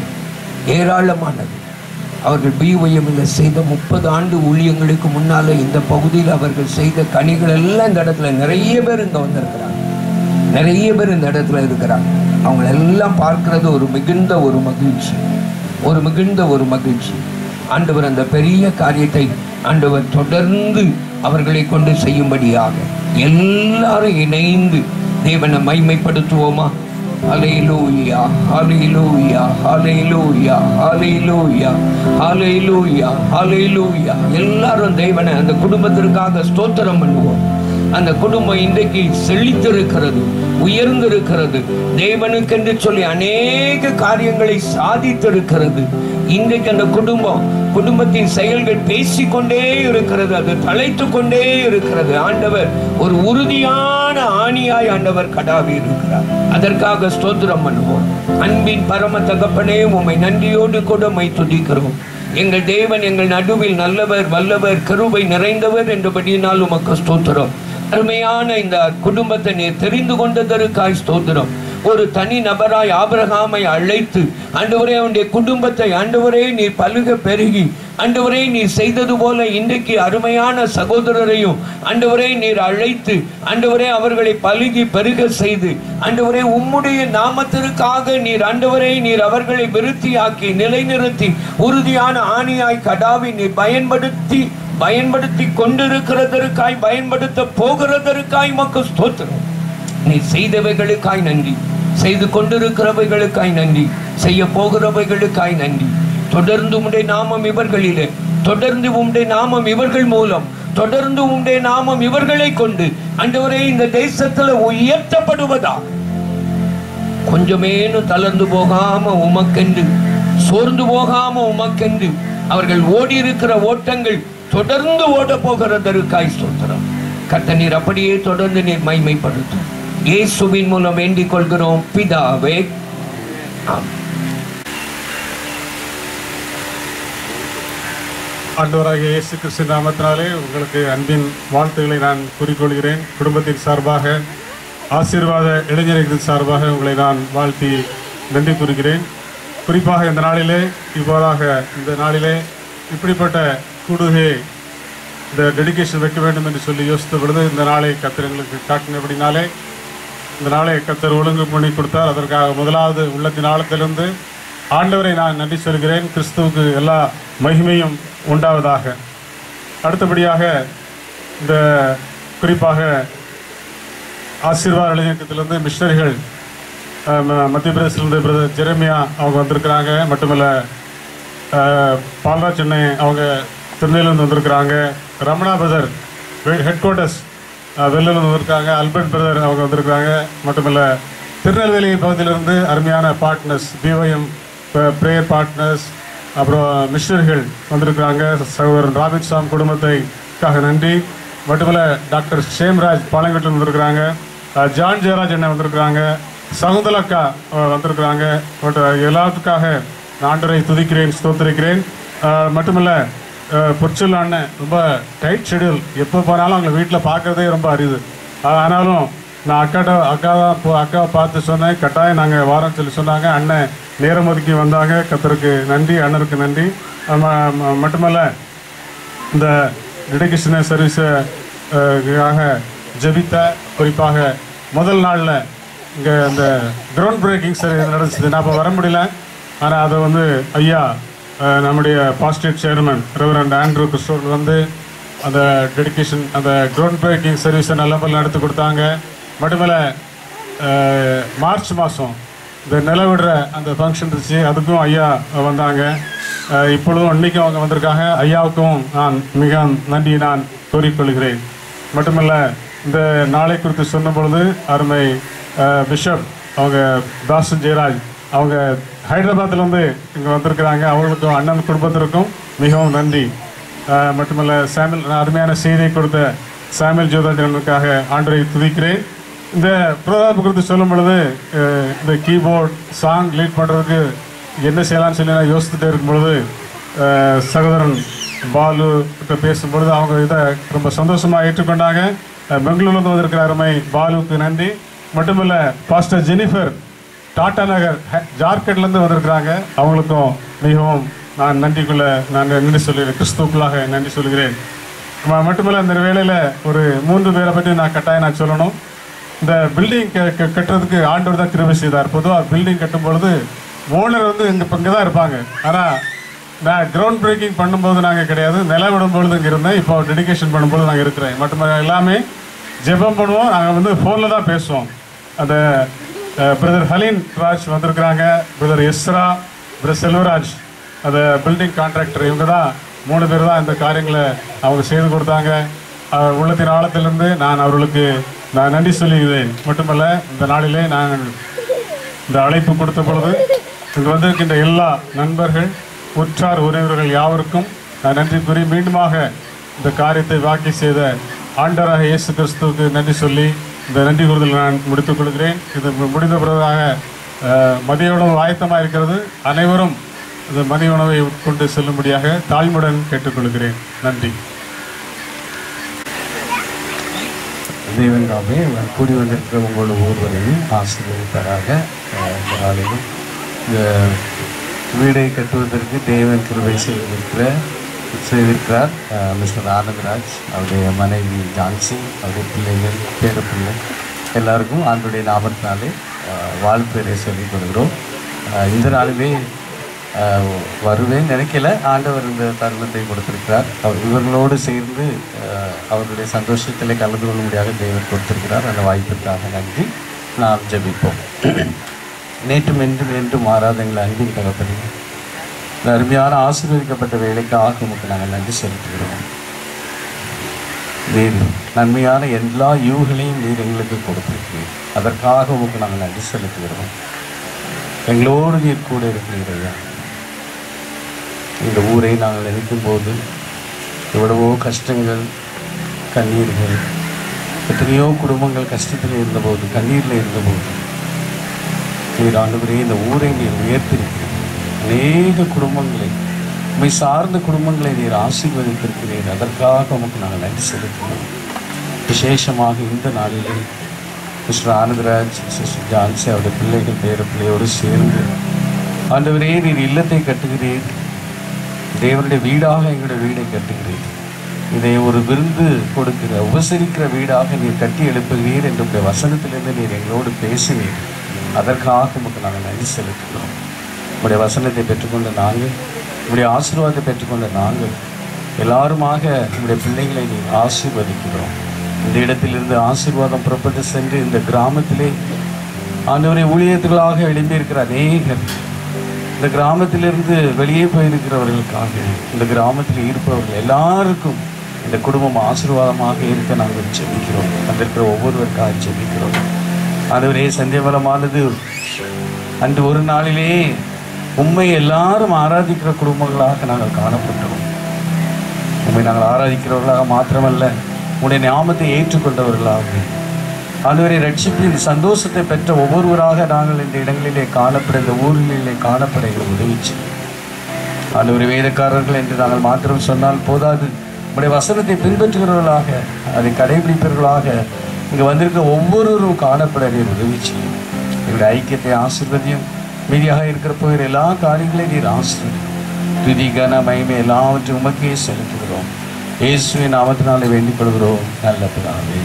ஏராளமானது அவர்கள் பிஒய்எம்மில் செய்த முப்பது ஆண்டு ஊழியங்களுக்கு முன்னால் இந்த பகுதியில் அவர்கள் செய்த கனிகள் எல்லாம் இந்த இடத்துல நிறைய பேர் இங்கே வந்திருக்கிறாங்க நிறைய பேர் இந்த இடத்துல இருக்கிறாங்க அவங்கள எல்லாம் பார்க்கிறது ஒரு மிகுந்த ஒரு மகிழ்ச்சி ஒரு மிகுந்த ஒரு மகிழ்ச்சி ஆண்டவர் அந்த பெரிய காரியத்தை ஆண்டவர் தொடர்ந்து அவர்களை கொண்டு செய்யும்படியாக எல்லாரும் இணைந்து தேவனை மைமைப்படுத்துவோமா ஹalleluya ஹalleluya ஹalleluya ஹalleluya ஹalleluya ஹalleluya எல்லாரும் தேவனை அந்த குடும்பத்திற்காக ஸ்தோத்திரம் பண்ணுவோம் அந்த குடும்பம் இன்றைக்கு செழித்திருக்கிறது உயர்ந்திருக்கிறது தேவனுக்கென்று சொல்லி அநேக காரியங்களை சாதித்திருக்கிறது இன்றைக்கு அந்த குடும்பம் குடும்பத்தின் செயல்கள் பேசிக்கொண்டே இருக்கிறது அது தலைத்து கொண்டே இருக்கிறது ஆண்டவர் ஒரு உறுதியான ஆணியாய் ஆண்டவர் கடாவி இருக்கிறார் அதற்காக ஸ்தோத்திரம் பண்ணுவோம் அன்பின் பரம தகப்பனே உம்மை நன்றியோடு கூட உம்மை துதிக்கிறோம் எங்கள் தேவன் எங்கள் நடுவில் நல்லவர் வல்லவர் கருவை நிறைந்தவர் என்றபடியினால் உமக்கு ஸ்தோத்திரம் அருமையான இந்த குடும்பத்தை நீர் தெரிந்து கொண்டதற்காய் ஸ்தோத்திரம் ஒரு தனி நபராய் ஆபிரகாமை அழைத்து ஆண்டவரே அவனுடைய குடும்பத்தை ஆண்டவரே நீர் பலுக பெருகி ஆண்டவரே நீர் செய்தது போல இன்றைக்கு அருமையான சகோதரரையும் ஆண்டவரே நீர் அழைத்து ஆண்டவரே அவர்களை பலுகி பெருக செய்து ஆண்டவரே உம்முடைய நாமத்திற்காக நீர் ஆண்டவரே நீர் அவர்களை விருத்தியாக்கி நிலைநிறுத்தி உறுதியான ஆணியாய் கடாவி நீர் பயன்படுத்தி பயன்படுத்தி கொண்டிருக்கிறதற்காய் பயன்படுத்த போகிறதற்காய் மக்கள் ஸ்தோத்திரம் நீ செய்தவைகளுக்காய் நன்றி செய்து கொண்டிருக்கிறவைகளுக்காய் நன்றி செய்ய போகிறவைகளுக்காய் நன்றி தொடர்ந்து உம்முடைய நாமம் இவர்களிலே தொடர்ந்து உம்முடைய நாமம் இவர்கள் மூலம் தொடர்ந்து உம்முடைய நாமம் இவர்களை கொண்டு ஆண்டவரே இந்த தேசத்துல உயர்த்தப்படுவதா கொஞ்சமேனும் தளர்ந்து போகாம உமக்கென்று சோர்ந்து போகாம உமக்கென்று அவர்கள் ஓடி இருக்கிற ஓட்டங்கள் தொடர்ந்து ஓட போகிறதற்காய் ஸ்தோத்திரம் கர்த்த நீர் அப்படியே தொடர்ந்து நீர் மைமைப்படுத்தும் இயேசுவின் மூலம் வேண்டிக் கொள்கிறோம் பிதாவே ஆமென். ஆண்டவராகிய இயேசு கிறிஸ்து நாமத்தினாலே உங்களுக்கு அன்பின் வாழ்த்துக்களை நான் கூறிக்கொள்கிறேன் குடும்பத்தின் சார்பாக ஆசீர்வாத இளைஞர்களின் சார்பாக உங்களை நான் வாழ்த்தி நன்றி கூறுகிறேன் குறிப்பாக இந்த நாளிலே இவ்வாறாக இந்த நாளிலே இப்படிப்பட்ட கூடுகை இந்த டெடிகேஷன் வைக்க வேண்டும் என்று சொல்லி யோசித்த பொழுது இந்த நாளை கத்தர் எங்களுக்கு காட்டினபடினாலே இந்த நாளை கத்தர் ஒழுங்கு பண்ணி கொடுத்தார் அதற்காக முதலாவது உள்ளத்தின் ஆழத்திலிருந்து ஆண்டவரை நான் நன்றி சொல்கிறேன் கிறிஸ்துவுக்கு எல்லா மகிமையும் உண்டாவதாக அடுத்தபடியாக இந்த குறிப்பாக ஆசீர்வாத இளைஞக்கத்திலிருந்து மிஷனரிகள் அஹ், ம- மத்திய பிரதேசத்திலிருந்து பிரதர் ஜெரமியா அவங்க வந்திருக்கிறாங்க மட்டுமல்ல அஹ், பால்ராஜ் சென்னை அவங்க திருநெல்வேலிருந்து வந்திருக்கிறாங்க ரமணா பிரதர் ஹெட் குவார்ட்டர்ஸ் வெள்ளிலிருந்து வந்திருக்காங்க அல்பர்ட் பிரதர் அவங்க வந்திருக்கிறாங்க மட்டுமல்ல திருநெல்வேலி பகுதியிலிருந்து அருமையான பார்ட்னர்ஸ் பிஒஎம் ப்ரேயர் பார்ட்னர்ஸ் அப்புறம் மிஷனரிகள் வந்திருக்கிறாங்க சகோதரன் ராபிட் சாம் குடும்பத்தைக்காக நன்றி மட்டுமல்ல டாக்டர் ஷேம்ராஜ் பாளையங்கோட்டில் வந்திருக்கிறாங்க அஹ், ஜான் ஜெயராஜ் அண்ணன் வந்திருக்கிறாங்க சகுந்தலக்கா அஹ், வந்திருக்கிறாங்க பட் எல்லாத்துக்காக நான் ஆண்டவரை துதிக்கிறேன் ஸ்தோத்திரிக்கிறேன் அஹ், மட்டுமல்ல அஹ், பொற்சொல் அண்ணன் ரொம்ப டைட் ஷெடியூல் எப்போ போனாலும் அவங்க வீட்டில் பார்க்கறதே ரொம்ப அரிது அஹ், ஆனாலும் நான் அக்காட்ட அக்கா தான் போ அக்காவை பார்த்து சொன்னேன் கட்டாயம் நாங்கள் வாரம் சொல்லி சொன்னாங்க அண்ணன் நேரம் ஒதுக்கி வந்தாங்க கத்தருக்கு நன்றி அண்ணனுக்கு நன்றி அஹ், ம- ம- மட்டுமல்ல இந்த டெடிகேஷன் சர்வீஸை ஆக ஜெபித்த குறிப்பாக முதல் நாளில் இங்கே இந்த கிரவுண்ட் பிரேக்கிங் சர்வீஸ் நடந்துச்சு நான் அப்போ வர முடியல ஆனால் அதை வந்து ஐயா அஹ், நம்முடைய பாஸ்டேட் சேர்மன் ரெவரண்ட் ஆண்ட்ரூ கிறிஸ்டோர் வந்து அந்த டெடிகேஷன் அந்த கிரவுண்ட் பிரேக்கிங் சர்வீஸை நல்ல முறையில் நடத்தி கொடுத்தாங்க மட்டுமல்ல அஹ், மார்ச் மாதம் இந்த நிலவிடுற அந்த ஃபங்க்ஷன் இருந்துச்சு அதுக்கும் ஐயா வந்தாங்க அஹ், இப்பொழுதும் இன்னைக்கும் அவங்க வந்திருக்காங்க ஐயாவுக்கும் நான் மிக நன்றி நான் கூறிக்கொள்கிறேன் மட்டுமல்ல இந்த நாளை குறித்து சொன்ன பொழுது அருமை அஹ், பிஷப் அவங்க தாசன் ஜெயராஜ் அவங்க ஹைதராபாத்லேருந்து இங்கே வந்திருக்கிறாங்க அவங்களுக்கும் அண்ணன் குடும்பத்திற்கும் மிகவும் நன்றி அஹ், மட்டுமல்ல சாமியல் அருமையான செய்தியை கொடுத்த சாமியல் ஜோதாஜனுக்காக ஆண்டரை துதிக்கிறேன் இந்த ப்ரோக்ராம் குறித்து சொல்லும் பொழுது அஹ், இந்த கீபோர்ட் சாங் லீட் பண்ணுறதுக்கு என்ன செய்யலாம்னு சொல்லி நான் யோசிச்சுட்டே இருக்கும் பொழுது அஹ், சகோதரன் பாலு கிட்ட பேசும்பொழுது அவங்க இதை ரொம்ப சந்தோஷமாக ஏற்றுக்கொண்டாங்க அஹ், பெங்களூர்லேருந்து வந்திருக்கிற அருமை பாலுவுக்கு நன்றி மட்டுமல்ல பாஸ்டர் ஜெனிஃபர் டாடா நகர் ஹ- ஜார்க்கண்ட்லேருந்து வந்திருக்கிறாங்க அவங்களுக்கும் மிகவும் நான் நன்றிக்குள்ள நான் நன்றி சொல்கிறேன் கிறிஸ்துக்குள்ளாக நன்றி சொல்கிறேன் ம- மட்டுமல்ல இந்த வேளையில் ஒரு மூன்று பேரை பற்றி நான் கட்டாயம் நான் சொல்லணும் இந்த பில்டிங் கட்டுறதுக்கு ஆண்டவர் தான் கிருபை செய்தார் பொதுவாக பில்டிங் கட்டும் பொழுது ஓனர் வந்து இங்கே இங்கே தான் இருப்பாங்க ஆனால் நான் கிரவுண்ட் பிரேக்கிங் பண்ணும்போது நாங்கள் கிடையாது நிலவிடும் பொழுது இங்கே இருந்தேன் இப்போ டெடிகேஷன் பண்ணும்போது நாங்கள் இருக்கிறேன் மட்டும் எல்லாமே ஜெபம் பண்ணுவோம் நாங்கள் வந்து ஃபோனில் தான் பேசுவோம் அந்த பிரதர் ஹலீன் ராஜ் வந்திருக்கிறாங்க பிரதர் எஸ்ரா பிரதர் செல்வராஜ் அந்த பில்டிங் கான்ட்ராக்டர் இவங்க தான் மூணு பேர் தான் இந்த காரியங்களை அவங்க செய்து கொடுத்தாங்க அவர் உள்ளத்தின் ஆழத்திலிருந்து நான் அவர்களுக்கு நான் நன்றி சொல்லுகிறேன் மட்டுமல்ல இந்த நாளிலே நான் இந்த அழைப்பு கொடுத்த பொழுது இங்கு வந்திருக்கின்ற எல்லா நண்பர்கள் உற்றார் உறவினர்கள் யாவருக்கும் நான் நன்றி கூறி மீண்டுமாக இந்த காரியத்தை வாக்கி செய்த ஆண்டவராக இயேசு கிறிஸ்துவுக்கு நன்றி சொல்லி இந்த நன்றி கூறுதல் நான் முடித்துக் கொள்கிறேன் இது மு- முடிந்த பிறகாக அஹ், மதிய உணவு ஆயத்தமாக இருக்கிறது அனைவரும் இந்த மதிய உணவை உட்கொண்டு செல்லும்படியாக தாழ்மையுடன் கேட்டுக்கொள்கிறேன் நன்றி தேவன் தாமே கூடி வந்திருக்கிற உங்களோட ஒவ்வொருவரையும் ஆசீர்வதிப்பாராக அஹ் இந்த நாளிலும் இந்த வீடை கட்டுவதற்கு தேவன் கிருபை செய்திருக்கிற செய்திருக்கிறார் அஹ் மிஸ்டர் ஆனந்தராஜ் அவருடைய மனைவி ஜான்சி அவருடைய பிள்ளைகள் பேரப்பிள்ளை எல்லாருக்கும் ஆண்டுடைய நாமத்தினாலே அஹ் வாழ்த்துரை சொல்லிக் கொடுக்கிறோம் அஹ் இந்த நாளிலே அஹ் வருவேன் நினைக்கல ஆண்டவர் இந்த தருணத்தை கொடுத்திருக்கிறார் அவர் இவர்களோடு சேர்ந்து அஹ் அவர்களுடைய சந்தோஷத்தில் கலந்து கொள்ளும்படியாக தேவர் கொடுத்திருக்கிறார் அந்த வாய்ப்பிற்காக நன்றி நாம் ஜெபிப்போம் நேற்றும் என்றும் என்றும் மாறாத எங்கள் அன்பின் தகப்பனே இந்த அருமையான ஆசீர்வதிக்கப்பட்ட வேலைக்காக உமக்கு நாங்கள் நன்றி செலுத்துகிறோம் நீர் நன்மையான எல்லா யூகளையும் நீர் எங்களுக்கு கொடுத்திருக்கிறீர் அதற்காக உமக்கு நாங்கள் நன்றி செலுத்துகிறோம் எங்களோடு நீர் கூட இருக்கிறீர் ஐயா இந்த ஊரை நாங்கள் நினைக்கும் போது எவ்வளவோ கஷ்டங்கள் கண்ணீர்கள் எத்தனையோ குடும்பங்கள் கஷ்டத்தில் இருந்தபோது கண்ணீரில் இருந்தபோது நீர் ஆண்டவரே இந்த ஊரை நீர் உயர்த்திருக்கிறீர் அநேக குடும்பங்களை உண்மை சார்ந்த குடும்பங்களை நீர் ஆசீர்வதித்திருக்கிறீர் அதற்காக உமக்கு நாங்கள் நன்றி செலுத்துகிறோம் விசேஷமாக இந்த நாளிலே மிஸ்டர் ஆனந்தராஜ் சிஸ்டர் ஜான்சி அவருடைய பிள்ளைகள் பேர பிள்ளையோடு சேர்ந்து ஆண்டவரே நீர் இல்லத்தை கட்டுகிறீர் தேவனுடைய வீடாக எங்களுடைய வீடை கட்டுகிறீர் இதை ஒரு விருந்து கொடுக்கிற உபசரிக்கிற வீடாக நீர் கட்டி எழுப்புகிறீர் என்ற உடைய வசனத்திலிருந்து நீர் எங்களோடு பேசினீர் அதற்காக உமக்கு நாங்கள் நன்றி செலுத்துகிறோம் உங்களுடைய வசனத்தை பெற்றுக்கொண்ட நாங்கள் உங்களுடைய ஆசீர்வாதத்தை பெற்றுக்கொண்ட நாங்கள் எல்லாருமாக உங்களுடைய பிள்ளைகளை நீர் ஆசீர்வதிக்கிறோம் இந்த இடத்திலிருந்து ஆசீர்வாதம் புறப்பட்டு சென்று இந்த கிராமத்திலே ஆண்டவரை ஊழியத்துகளாக எழும்பியிருக்கிற அநேகர் இந்த கிராமத்திலிருந்து வெளியே போயிருக்கிறவர்களுக்காக இந்த கிராமத்தில் இருப்பவர்கள் எல்லாருக்கும் இந்த குடும்பம் ஆசீர்வாதமாக இருக்க நாங்கள் ஜெபிக்கிறோம் வந்திருக்கிற ஒவ்வொருவருக்காக ஜெபிக்கிறோம் ஆண்டவரே சந்தியபலமானது அன்று ஒரு நாளிலே உண்மை எல்லாரும் ஆராதிக்கிற குடும்பங்களாக நாங்கள் காணப்பட்டோம் உண்மை நாங்கள் ஆராதிக்கிறவர்களாக மாத்திரமல்ல உடைய ஞாபகத்தை ஏற்றுக்கொண்டவர்களாக ஆண்டவரை ரட்சிப்பின் சந்தோஷத்தை பெற்ற ஒவ்வொருவராக நாங்கள் இந்த இடங்களிலே காணப்பட இந்த ஊர்களிலே காணப்பட எங்களுக்கு உதவி செய்யும் ஆண்டவரை வேதக்காரர்கள் என்று நாங்கள் மாத்திரம் சொன்னால் போதாது உடைய வசனத்தை பின்பற்றுகிறவர்களாக அதை கடைபிடிப்பவர்களாக இங்கே வந்திருக்கிற ஒவ்வொருவரும் காணப்பட நீர் உதவி செய்யும் எங்களுடைய ஐக்கியத்தை ஆசீர்வதியும் மீதியாக இருக்கிற போகிற எல்லா காரியங்களையும் நீர் ஆசீர்வதியும் துதி கன மகிமை எல்லாவற்றையும் உமக்கே செலுத்துகிறோம் இயேசுவின் நாமத்தினாலே வேண்டிக் கொள்கிறோம் நல்ல பிதாவே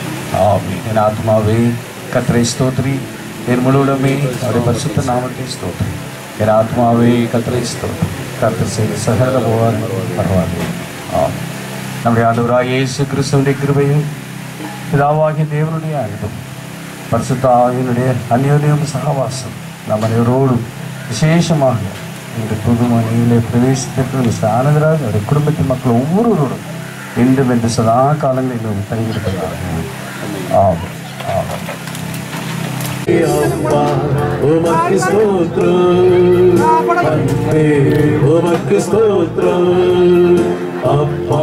ஆமென் என் ஆத்மாவே கத்தரை ஸ்தோத்ரி என் முழுவதுமே அவருடைய பரிசுத்த நாமத்தை ஸ்தோத்ரி என் ஆத்மாவே கத்தரை ஸ்தோத்ரி கர்த்தர் செய்த சகல போவார் பரவாயில்லை ஆமென் நம்முடைய ஆண்டவராக இயேசு கிறிஸ்துவனுடைய கிருபையும் பிதாவாகிய தேவனுடைய அன்பும் பரிசுத்த ஆவியினுடைய அந்யோன்யம் சகவாசம் நம் அனைவரோடும் விசேஷமாக இந்த புது மணியிலே பிரவேசித்திருக்கிற மிஸ்டர் ஆனந்தராஜ் அவருடைய குடும்பத்தின் மக்கள் ஒவ்வொருவரோடும் இன்றும் என்று சதா காலங்களிலும் தங்கியிருக்கிறார்கள் ஆமென் ஆமென் அப்பா உமக்கு ஸ்தோத்திரம் அன்பே உமக்கு ஸ்தோத்திரம் அப்பா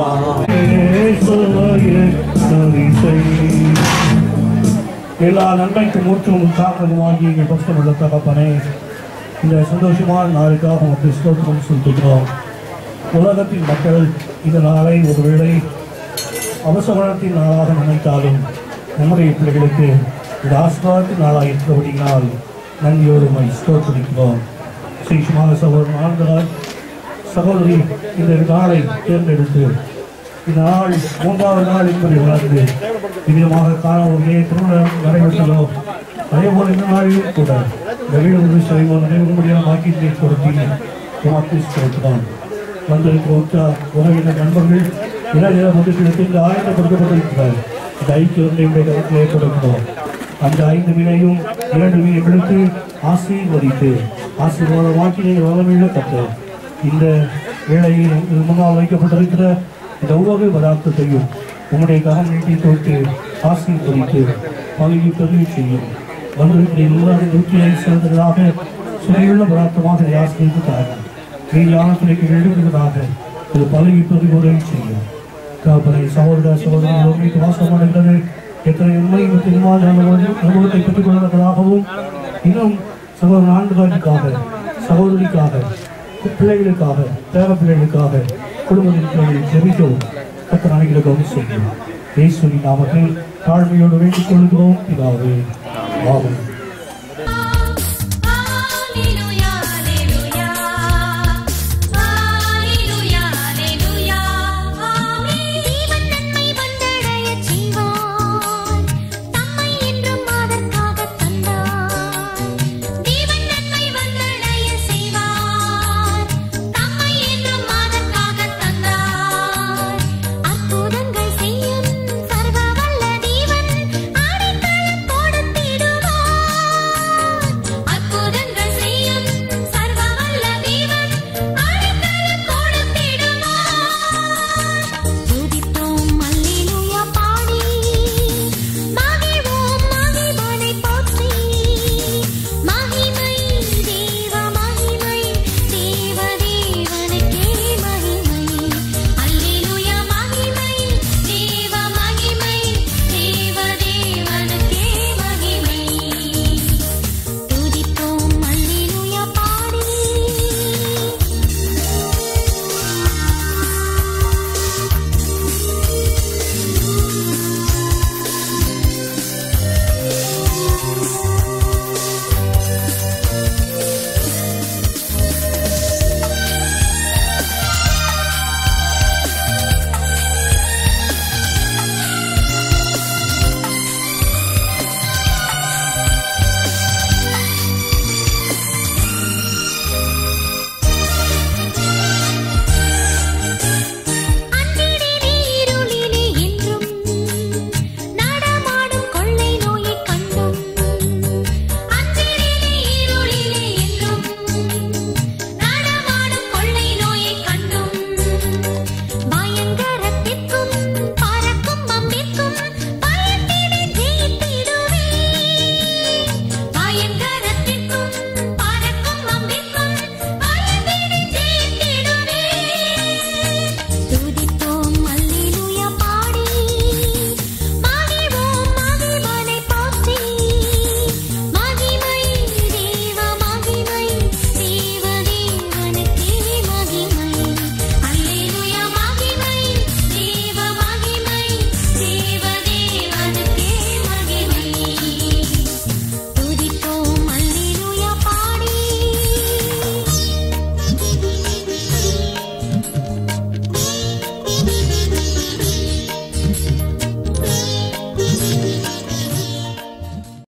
எல்லா நன்மைக்கும் மூற்றும் காரணமாகி எங்கள் பக்தமுள்ள தகப்பனே இந்த சந்தோஷமான நாளுக்காக உமக்கு ஸ்தோத்திரம் செலுத்துகிறோம் உலகத்தின் மக்கள் இந்த நாளை ஒருவேளை அவசரத்தின் நாளாக நினைத்தாலும் நம்முடைய பிள்ளைகளுக்கு இந்த ஆசிர்வாதத்தின் நாளாக இருக்கிறபடியினால் நன்றியோடு உண்மை ஸ்தோத்திரிக்கிறோம் விசேஷமாக சகோதரன் ஆனந்தராஜ் சகோதரி இந்த நாளை தேர்ந்தெடுத்து இந்த நாள் மூன்றாவது நாள் என்பதை உணர்ந்து விதமாக காண ஒரு திருமணம் நடைபெற்றதோ அதே போல இந்த நாளிலும் கூட இந்த வீடு வந்து செய்வோம் நினைவுபடியாக வாக்கியத்தை கொடுத்தி உமாக்கு செலுத்தினான் வந்திருக்கிற உற்ற உறவினர் நண்பர்கள் இளைஞர் மன்றத்திற்கு இந்த ஆயத்தப்படுத்தப்பட்டிருக்கிறார் இந்த ஐக்கிய கருத்தை கொடுக்கிறோம் அந்த ஐந்து வினையும் இரண்டு வினைகளுக்கு ஆசீர்வதித்து ஆசீர்வாத வாக்கினை வளமையில கற்று இந்த வேளையில் எங்கள் முன்னால் வைக்கப்பட்டிருக்கிற இந்த ஒவ்வொரு பதார்த்தத்தையும் உங்களுடைய கரம் நீட்டி தொட்டு ஆசீர்வதித்து பகுதி பதிவு செய்யும் வந்திருக்கிற எல்லாரும் நூற்றியை சேர்ந்ததாக சுவையுள்ள பதார்த்தமாக ஆசிரியத்துக்காக மீதான துறைக்கு எழுதுவதாக இது பதவி பதிவு உதவி செய்யும் காப்பனை சகோதர சகோதரர்கள் மீது வாசம் அடைகிறது எத்தனை உண்மை முக்கியமான அனுபவத்தை பெற்றுக் கொள்வதற்காகவும் இன்னும் சகோதரன் ஆண்டுகாட்டுக்காக சகோதரிக்காக பிள்ளைகளுக்காக பேர பிள்ளைகளுக்காக குடும்பத்திற்கு ஜெபிக்கவும் கத்தர் அனைவருக்கும் செய்யும் இயேசுவின் நாமத்தில் தாழ்மையோடு வேண்டிக் கொள்கிறோம் பிதாவே ஆமென்